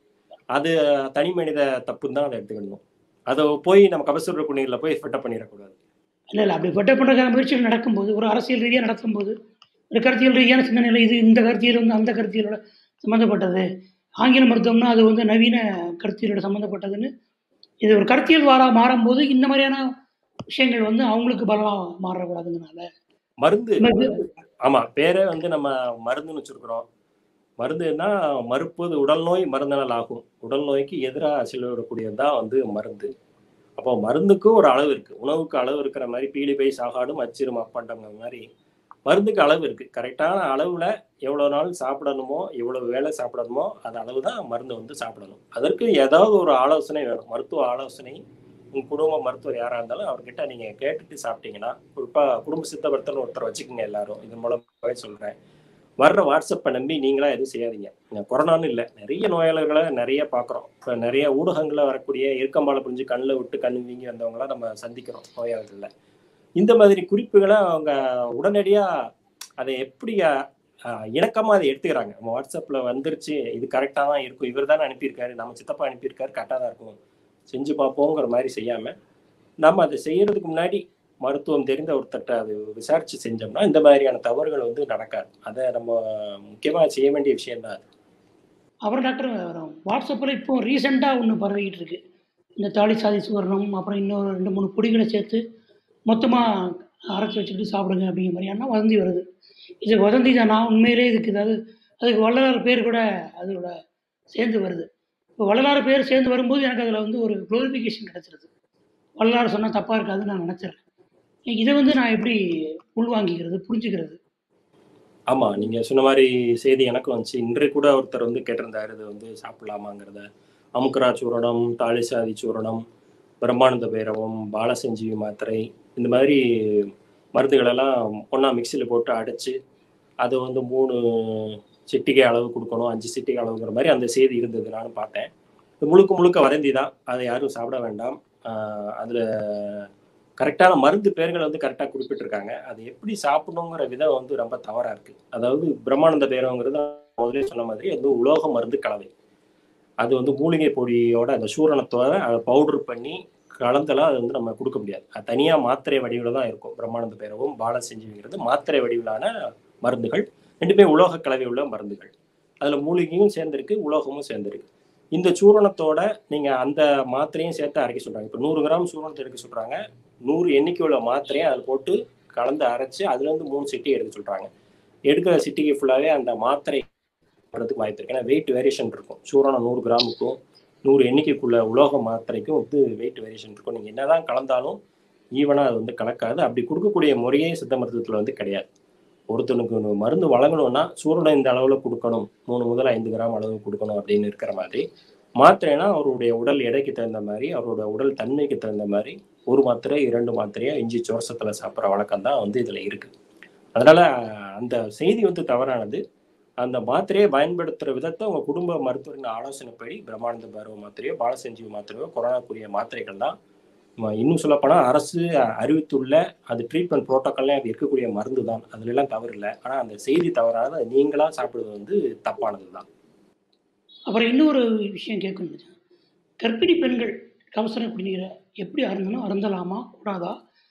அது தனி மனித தப்புன்னு தான் அதை எடுத்துக்கணும் அதை போய் நம்ம கபசுர குடிநீர்ல போய் ஃபிட்டப் பண்ணிடக்கூடாது இல்லை இல்லை அப்படி பெட்ட பண்ணுறதுக்கான முயற்சிகள் நடக்கும்போது ஒரு அரசியல் ரீதியாக நடக்கும்போது ஒரு கருத்தியல் ரீதியான சிந்தனையில் இது இந்த கருத்தியல் வந்து அந்த கருத்தியலோட சம்மந்தப்பட்டது ஆங்கில மருத்துவம்னா அது வந்து நவீன கருத்தியலோட சம்மந்தப்பட்டதுன்னு இது ஒரு கருத்தியல் வாரா மாறும்போது இந்த மாதிரியான விஷயங்கள் வந்து அவங்களுக்கு பலமாக மாறக்கூடாதுங்கனால மருந்து மருந்து. ஆமா பேரே வந்து நம்ம மருந்துன்னு வச்சிருக்கிறோம் மருந்துன்னா மறுப்பது உடல் நோய் மருந்தினால் ஆகும் உடல் நோய்க்கு எதிராக செலவிடக்கூடியது தான் வந்து மருந்து அப்போ மருந்துக்கும் ஒரு அளவு இருக்கு உணவுக்கு அளவு இருக்கிற மாதிரி பீலிபை சாகாடும் அச்சிரும் அப்பண்டங்கிற மாதிரி மருந்துக்கு அளவு இருக்கு கரெக்டான அளவுல எவ்வளவு நாள் சாப்பிடணுமோ எவ்வளவு வேலை சாப்பிடணுமோ அந்த அளவு தான் மருந்து வந்து சாப்பிடணும் அதற்கு ஏதாவது ஒரு ஆலோசனை வேணும் மருத்துவ ஆலோசனை உங்க குடும்ப மருத்துவர் யாரா இருந்தாலும் அவர்கிட்ட நீங்க கேட்டுட்டு சாப்பிட்டீங்கன்னா குறிப்பா குடும்ப சித்த மருத்துவர் ஒருத்தர் வச்சுக்கோங்க எல்லாரும் இதன் மூலமாகவே சொல்றேன் வர்ற வாட்ஸ்அப்பை நம்பி நீங்களா எதுவும் செய்யாதீங்க இந்த கொரோனான்னு இல்லை நிறைய நோயாளர்களை நிறைய பார்க்குறோம் இப்போ நிறைய ஊடகங்களில் வரக்கூடிய இருக்கம்பால புரிஞ்சு கண்ணில் விட்டு கண் வீங்கி வந்தவங்களாம் நம்ம சந்திக்கிறோம் நோயாளர்களில் இந்த மாதிரி குறிப்புகளை அவங்க உடனடியாக அதை எப்படி அஹ், இணக்கமா அதை எடுத்துக்கிறாங்க நம்ம வாட்ஸ்அப்ல வந்துருச்சு இது கரெக்டாக தான் இருக்கும் இவர் தானே அனுப்பியிருக்காரு நம்ம சித்தப்பா அனுப்பியிருக்காரு கரெக்டாக தான் இருக்கும் செஞ்சு பார்ப்போங்கிற மாதிரி செய்யாம நம்ம அதை செய்யறதுக்கு முன்னாடி மருத்துவம் தெரிந்த ஒருத்தட்ட அது விசாரிச்சு செஞ்சோம்னா இந்த மாதிரியான தவறுகள் வந்து நடக்காது அதை நம்ம முக்கியமா செய்ய வேண்டிய விஷயம் தான் அப்புறம் டாக்டர் வாட்ஸ்அப்பில் இப்போ ரீசெண்டாக ஒன்று பரவிக்கிட்டு இருக்கு இந்த தாலி சாதி சுவர்ணம் அப்புறம் இன்னொரு ரெண்டு மூணு பொடிகளை சேர்த்து மொத்தமாக அரைச்சி வச்சுக்கிட்டு சாப்பிடுங்க அப்படிங்கிற மாதிரியான வதந்தி வருது இது வதந்தி தானா உண்மையிலே இதுக்கு ஏதாவது அதுக்கு வள்ளலார் பேர் கூட அதோட சேர்ந்து வருது இப்போ வள்ளலார் பேர் சேர்ந்து வரும்போது எனக்கு அதில் வந்து ஒரு க்ளோரிஃபிகேஷன் கிடச்சிருது வள்ளலார் சொன்னால் தப்பாக இருக்காதுன்னு நான் நினச்சிடுறேன் இதை வந்து நான் எப்படி உள்வாங்கிக்கிறது புரிஞ்சுக்கிறது ஆமா நீங்க சொன்ன மாதிரி செய்தி எனக்கும் வந்துச்சு இன்றைய கூட ஒருத்தர் வந்து கேட்டிருந்தாரு இது வந்து சாப்பிடலாமாங்கிறத அமுக்கரா சூரணம் தாலிசாதி சூரணம் பிரம்மானந்த பைரவம் பாலசஞ்சீவி மாத்திரை இந்த மாதிரி மருந்துகளெல்லாம் ஒன்றா மிக்சியில் போட்டு அடைச்சு அதை வந்து மூணு சிட்டிகை அளவு கொடுக்கணும் அஞ்சு சிட்டிகை அளவுங்கிற மாதிரி அந்த செய்தி இருந்தது நானும் பார்த்தேன் இது முழுக்க முழுக்க வதந்தி தான் அதை யாரும் சாப்பிட வேண்டாம் ஆஹ் அதுல கரெக்டான மருந்து பேர்கள் வந்து கரெக்டாக குறிப்பிட்டிருக்காங்க அது எப்படி சாப்பிடணுங்கிற விதம் வந்து ரொம்ப தவறா இருக்கு அதாவது பிரம்மானந்த பேரவங்கிறது முதலே சொன்ன மாதிரி அது உலோக மருந்து கலவை அது வந்து மூலிகை பொடியோட அந்த சூரணத்தோட அதை பவுடர் பண்ணி கலந்தெல்லாம் அது வந்து நம்ம கொடுக்க முடியாது அது தனியாக மாத்திரை வடிவில் தான் இருக்கும் பிரம்மானந்த பேரவும் பால செஞ்சுங்கிறது மாத்திரை வடிவிலான மருந்துகள் ரெண்டுமே உலோக கலவை உள்ள மருந்துகள் அதில் மூலிகையும் சேர்ந்திருக்கு உலோகமும் சேர்ந்திருக்கு இந்த சூரணத்தோட நீங்கள் அந்த மாத்திரையும் சேர்த்து அரைக்க சொல்கிறாங்க இப்போ நூறு கிராம் சூரணத்தை எடுக்க சொல்கிறாங்க நூறு எண்ணிக்கை உள்ள மாத்திரையை அதில் போட்டு கலந்து அரைச்சு அதுலேருந்து மூணு சிட்டி எடுக்க சொல்கிறாங்க எடுக்கிற சிட்டிக்கு ஃபுல்லாகவே அந்த மாத்திரை வரதுக்கு வாய்ப்பு இருக்கு ஏன்னா வெயிட் வேரியேஷன் இருக்கும் சூரணம் நூறு கிராமுக்கும் நூறு எண்ணிக்கைக்குள்ள உலோக மாத்திரைக்கும் வந்து வெயிட் வேரியேஷன் இருக்கும் நீங்கள் என்னதான் கலந்தாலும் ஈவனாக அது வந்து கலக்காது அப்படி கொடுக்கக்கூடிய முறையே சித்த மருத்துவத்தில் வந்து கிடையாது ஒருத்தனுக்கு ஒரு மருந்து வழங்கணும்னா சூரணம் இந்த அளவில் கொடுக்கணும் மூணு முதல் ஐந்து கிராம் அளவு கொடுக்கணும் அப்படின்னு இருக்கிற மாதிரி மாத்திரைனா அவருடைய உடல் எடைக்கு தகுந்த மாதிரி அவரோட உடல் தன்மைக்கு தகுந்த மாதிரி ஒரு மாத்திரை இரண்டு மாத்திரையா இஞ்சி சுவரசத்தில் சாப்பிட்ற வழக்கம் தான் வந்து இதில் இருக்கு அதனால அந்த செய்தி வந்து தவறானது அந்த மாத்திரையை பயன்படுத்துகிற விதத்தை உங்கள் குடும்ப மருத்துவரின் ஆலோசனைப்படி பிரம்மானந்த பருவ மாத்திரையோ பாலசஞ்சீவி மாத்திரையோ கொரோனாக்குரிய மாத்திரைகள் தான் ம- இன்னும் சொல்லப்போனால் அரசு அறிவித்துள்ள அது ட்ரீட்மெண்ட் ப்ரோட்டோக்கால்லே அது இருக்கக்கூடிய மருந்து தான் அதுல எல்லாம் தவறு இல்லை ஆனால் அந்த செய்தி தவறானது அது நீங்களா சாப்பிடுவது வந்து தப்பானது தான் அப்புறம் இன்னொரு விஷயம் கேட்கணும் கர்ப்பிணி பெண்கள் கவசர குடிநீரை எப்படி அருந்தணும் அருந்தலாமா கூடாதா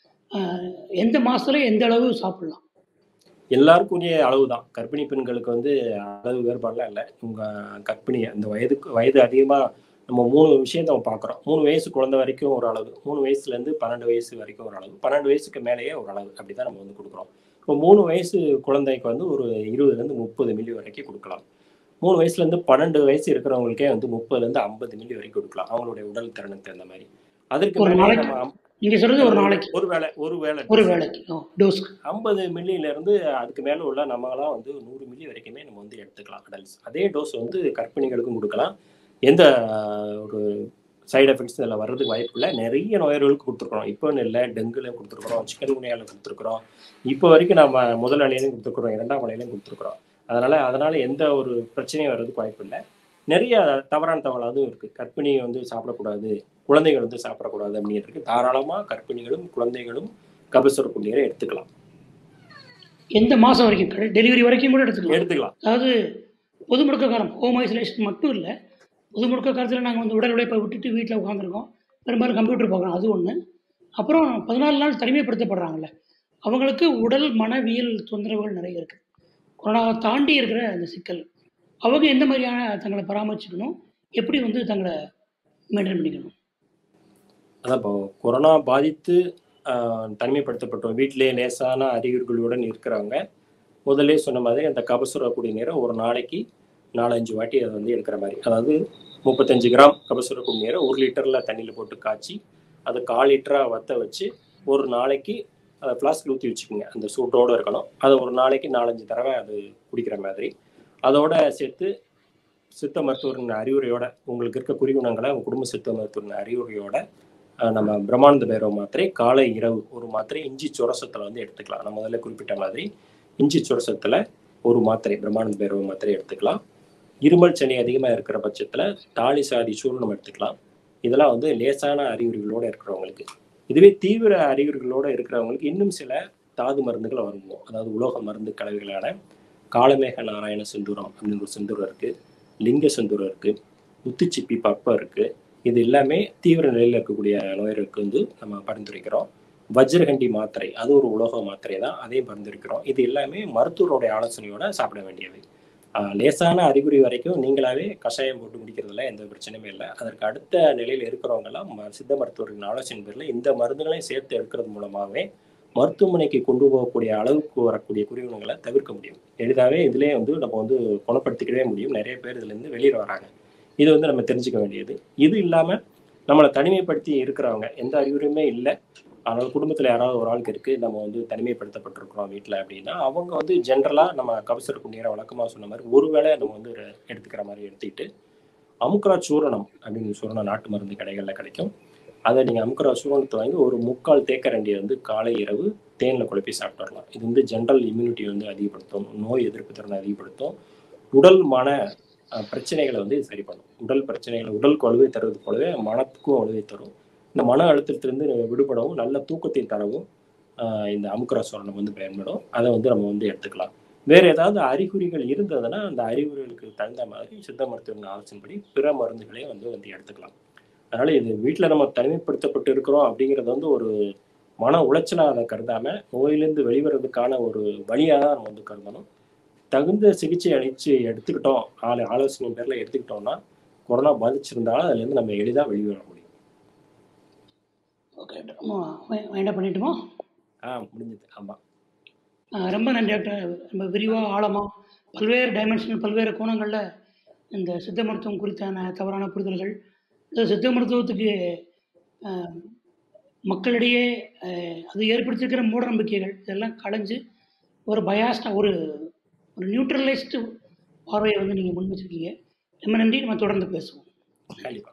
ஆஹ் எந்த மாசத்துல எந்த அளவு சாப்பிடலாம் எல்லாருக்கும் உரிய அளவு தான் கர்ப்பிணி பெண்களுக்கு வந்து அளவு வேறுபாடுலாம் இல்லை உங்கள் கர்ப்பிணி அந்த வயதுக்கு வயது அதிகமாக நம்ம மூணு விஷயத்த நம்ம பார்க்குறோம் மூணு வயசு குழந்தை வரைக்கும் ஒரு அளவு மூணு வயசுலேருந்து பன்னெண்டு வயசு வரைக்கும் ஒரு அளவு பன்னெண்டு வயசுக்கு மேலேயே ஒரு அளவு அப்படி தான் நம்ம வந்து கொடுக்குறோம் இப்போ மூணு வயசு குழந்தைக்கு வந்து ஒரு இருபதுலேருந்து முப்பது மில்லி வரைக்கும் கொடுக்கலாம் மூணு வயசுலேருந்து பன்னெண்டு வயசு இருக்கிறவங்களுக்கே வந்து முப்பதுலேருந்து ஐம்பது மில்லி வரைக்கும் கொடுக்கலாம் அவங்களுடைய உடல் திறனுக்கு தகுந்த மாதிரி அதற்கு ஒரு மேலே நாளைக்கு? நம்ம அம்- நீங்க சொல்றது ஒரு நாளைக்கு ஒரு வேளை ஒரு வேளை ஒரு வேளைக்கு டோஸ்க்கு ஐம்பது மில்லியில இருந்து அதுக்கு மேல உள்ள நம்மளாம் வந்து நூறு மில்லி வரைக்குமே நம்ம வந்து எடுத்துக்கலாம் அடல்ட்ஸ் அதே டோஸ் வந்து கர்ப்பிணிகளுக்கும் கொடுக்கலாம் எந்த ஆஹ், ஒரு சைடு எஃபெக்ட்ஸ் இதில் வர்றதுக்கு வாய்ப்பு இல்லை நிறைய நோயர்களுக்கு கொடுத்துருக்குறோம் இப்போன்னு இல்லை டெங்குல கொடுத்துருக்குறோம் சிக்கன் குனியால கொடுத்துருக்குறோம் இப்போ வரைக்கும் நம்ம முதல் அலையிலையும் கொடுத்துருக்குறோம் இரண்டாம் அலையிலையும் கொடுத்துருக்குறோம் அதனால அதனால எந்த ஒரு பிரச்சனையும் வர்றதுக்கு வாய்ப்பு இல்லை நிறைய தவறான தகவல் அதுவும் இருக்கு கர்ப்பிணி வந்து சாப்பிடக்கூடாது குழந்தைகள் வந்து சாப்பிடக்கூடாது அப்படின்னு இருக்கு தாராளமா கர்ப்பிணிகளும் குழந்தைகளும் கபசுர குடிநீரை எடுத்துக்கலாம் எந்த மாசம் வரைக்கும் டெலிவரி வரைக்கும் கூட எடுத்துக்கலாம் எடுத்துக்கலாம் அதாவது பொது முடக்க காலம் ஹோம் ஐசோலேஷன் மட்டும் இல்லை பொது முடக்க காலத்தில் நாங்கள் வந்து உடல் உழைப்பை விட்டுட்டு வீட்டில் உட்காந்துருக்கோம் பெரும்பாலும் கம்ப்யூட்டர் பார்க்குறோம் அது ஒன்று அப்புறம் பதினாலு நாள் தனிமைப்படுத்தப்படுறாங்கல்ல அவங்களுக்கு உடல் மனவியல் தொந்தரவுகள் நிறைய இருக்குது கொரோனாவை தாண்டி இருக்கிற அந்த சிக்கல் அவங்க எந்த மாதிரியான தங்களை பராமரிச்சுக்கணும் எப்படி வந்து தங்களை மெயின்டைன் பண்ணிக்கணும் அதான் இப்போ கொரோனா பாதித்து ஆஹ், தனிமைப்படுத்தப்பட்டோம் வீட்டிலேயே லேசான அறிகுறிகளுடன் இருக்கிறவங்க முதல்ல சொன்ன மாதிரி அந்த கபசுர குடிநீரை ஒரு நாளைக்கு நாலஞ்சு வாட்டி அதை வந்து எடுக்கிற மாதிரி அதாவது முப்பத்தஞ்சு கிராம் கபசுர குடிநீரை ஒரு லிட்டரில் தண்ணியில் போட்டு காய்ச்சி அதை கால் லிட்டராக வத்த வச்சு ஒரு நாளைக்கு அதை ஃப்ளாஸ்கில் ஊற்றி வச்சுக்கோங்க அந்த சூட்டோடு இருக்கணும் அதை ஒரு நாளைக்கு நாலஞ்சு தடவை அது குடிக்கிற மாதிரி அதோட சேர்த்து சித்த மருத்துவரின் அறிவுரையோட உங்களுக்கு இருக்க குறிகுணங்களை உங்கள் குடும்ப சித்த மருத்துவரின் அறிவுரையோட அஹ், நம்ம பிரம்மானந்த பைரவ மாத்திரை காலை இரவு ஒரு மாத்திரை இஞ்சி சுரசத்தில் வந்து எடுத்துக்கலாம் நான் முதல்ல குறிப்பிட்ட மாதிரி இஞ்சி சுரசத்தில் ஒரு மாத்திரை பிரம்மானந்த பைரவ மாத்திரை எடுத்துக்கலாம் இருமல் சளி அதிகமாக இருக்கிற பட்சத்தில் தாலி சாதி சூர்ணம் எடுத்துக்கலாம் இதெல்லாம் வந்து லேசான அறிகுறிகளோட இருக்கிறவங்களுக்கு இதுவே தீவிர அறிகுறிகளோட இருக்கிறவங்களுக்கு இன்னும் சில தாது மருந்துகள் வருவோம் அதாவது உலோக மருந்து கலவைகளான காலமேக நாராயண செந்தூரம் அப்படின்னு ஒரு செந்தூரம் இருக்கு லிங்க செந்தூரம் இருக்கு முத்துச்சிப்பி பப்பம் இருக்கு இது எல்லாமே தீவிர நிலையில் இருக்கக்கூடிய நோயர்களுக்கு வந்து நம்ம பரிந்துரைக்கிறோம் வஜ்ரகண்டி மாத்திரை அது ஒரு உலோக மாத்திரை தான் அதையும் பரிந்துரைக்கிறோம் இது எல்லாமே மருத்துவருடைய ஆலோசனையோட சாப்பிட வேண்டியது ஆஹ் லேசான அறிகுறி வரைக்கும் நீங்களாவே கஷாயம் போட்டு குடிக்கிறதுல எந்த பிரச்சனையுமே இல்லை அதற்கு அடுத்த நிலையில் இருக்கிறவங்கலாம் ம- சித்த மருத்துவரின் ஆலோசனை பேரில் இந்த மருந்துகளையும் சேர்த்து எடுக்கிறது மூலமாகவே மருத்துவமனைக்கு கொண்டு போகக்கூடிய அளவுக்கு வரக்கூடிய குறிகுணங்களை தவிர்க்க முடியும் எளிதாகவே இதுலேயே வந்து நம்ம வந்து குணப்படுத்திக்கவே முடியும் நிறைய பேர் இதுலேருந்து வெளியில் வராங்க இது வந்து நம்ம தெரிஞ்சுக்க வேண்டியது இது இல்லாமல் நம்மளை தனிமைப்படுத்தி இருக்கிறவங்க எந்த அறிகுறியுமே இல்லை ஆனால் குடும்பத்தில் யாராவது ஒரு ஆளுக்கு இருக்குது நம்ம வந்து தனிமைப்படுத்தப்பட்டிருக்கிறோம் வீட்டில் அப்படின்னா அவங்க வந்து ஜென்ரலாக நம்ம கபசர குடிநீரை வழக்கமாக சொன்ன மாதிரி ஒரு வேளை நம்ம வந்து ஒரு எடுத்துக்கிற மாதிரி எடுத்துக்கிட்டு அமுக்ரா சூரணம் அப்படின்னு சூரணம் நாட்டு மருந்து கடைகளில் கிடைக்கும் அதை நீங்கள் அமுக்ரா சூரணத்தை வாங்கி ஒரு முக்கால் தேக்கரண்டியை வந்து காலை இரவு தேனில் குழப்பி சாப்பிட்டு வரலாம் இது வந்து ஜென்ரல் இம்யூனிட்டி வந்து அதிகப்படுத்தும் நோய் எதிர்ப்பு திறனை அதிகப்படுத்தும் உடல் மன அஹ், பிரச்சனைகளை வந்து இது சரி பண்ணும் உடல் பிரச்சனைகளை உடலுக்கு வலுவை தருவது போலவே மனத்துக்கும் வலுவை தரும் இந்த மன அழுத்தத்திலிருந்து விடுபடவும் நல்ல தூக்கத்தை தரவும் ஆஹ் இந்த அமுக்கரசோரணம் வந்து பயன்படும் அதை வந்து நம்ம வந்து எடுத்துக்கலாம் வேற ஏதாவது அறிகுறிகள் இருந்ததுன்னா அந்த அறிகுறிகளுக்கு தகுந்த மாதிரி சித்த மருத்துவரின் ஆலோசனைப்படி பிற மருந்துகளே வந்து வந்து எடுத்துக்கலாம் அதனால இது வீட்டில் நம்ம தனிமைப்படுத்தப்பட்டு இருக்கிறோம் அப்படிங்கிறது வந்து ஒரு மன உளைச்சலா அதை கருதாம நோயிலிருந்து வெளிவரதுக்கான ஒரு வழியாக தான் நம்ம வந்து கருதணும் தகுந்த சிகிச்சை அளிச்சு எடுத்துக்கிட்டோம் ஆலோ ஆலோசனை பேர்ல எடுத்துக்கிட்டோம்னா கொரோனா பாதிச்சிருந்தாலும் அதுலேருந்து நம்ம எளிதாக வெளிவர முடியும் ஓகே என்ன பண்ணிட்டுமா ஆ முடிஞ்சது ஆமாம் ஆஹ் ரொம்ப நன்றி டாக்டர் ரொம்ப விரிவாக ஆழமாக பல்வேறு டைமென்ஷனல் பல்வேறு கோணங்களில் இந்த சித்த மருத்துவம் குறித்தான தவறான புரிதல்கள் இந்த சித்த மருத்துவத்துக்கு ஆஹ், மக்களிடையே ஆஹ், அது ஏற்படுத்தியிருக்கிற மூட நம்பிக்கைகள் இதெல்லாம் களைஞ்சு ஒரு பயாஸ்டாக ஒரு ஒரு நியூட்ரலைஸ்டு பார்வையை வந்து நீங்கள் முன் வச்சிருக்கீங்க ரொம்ப நன்றி நம்ம தொடர்ந்து பேசுவோம் கண்டிப்பாக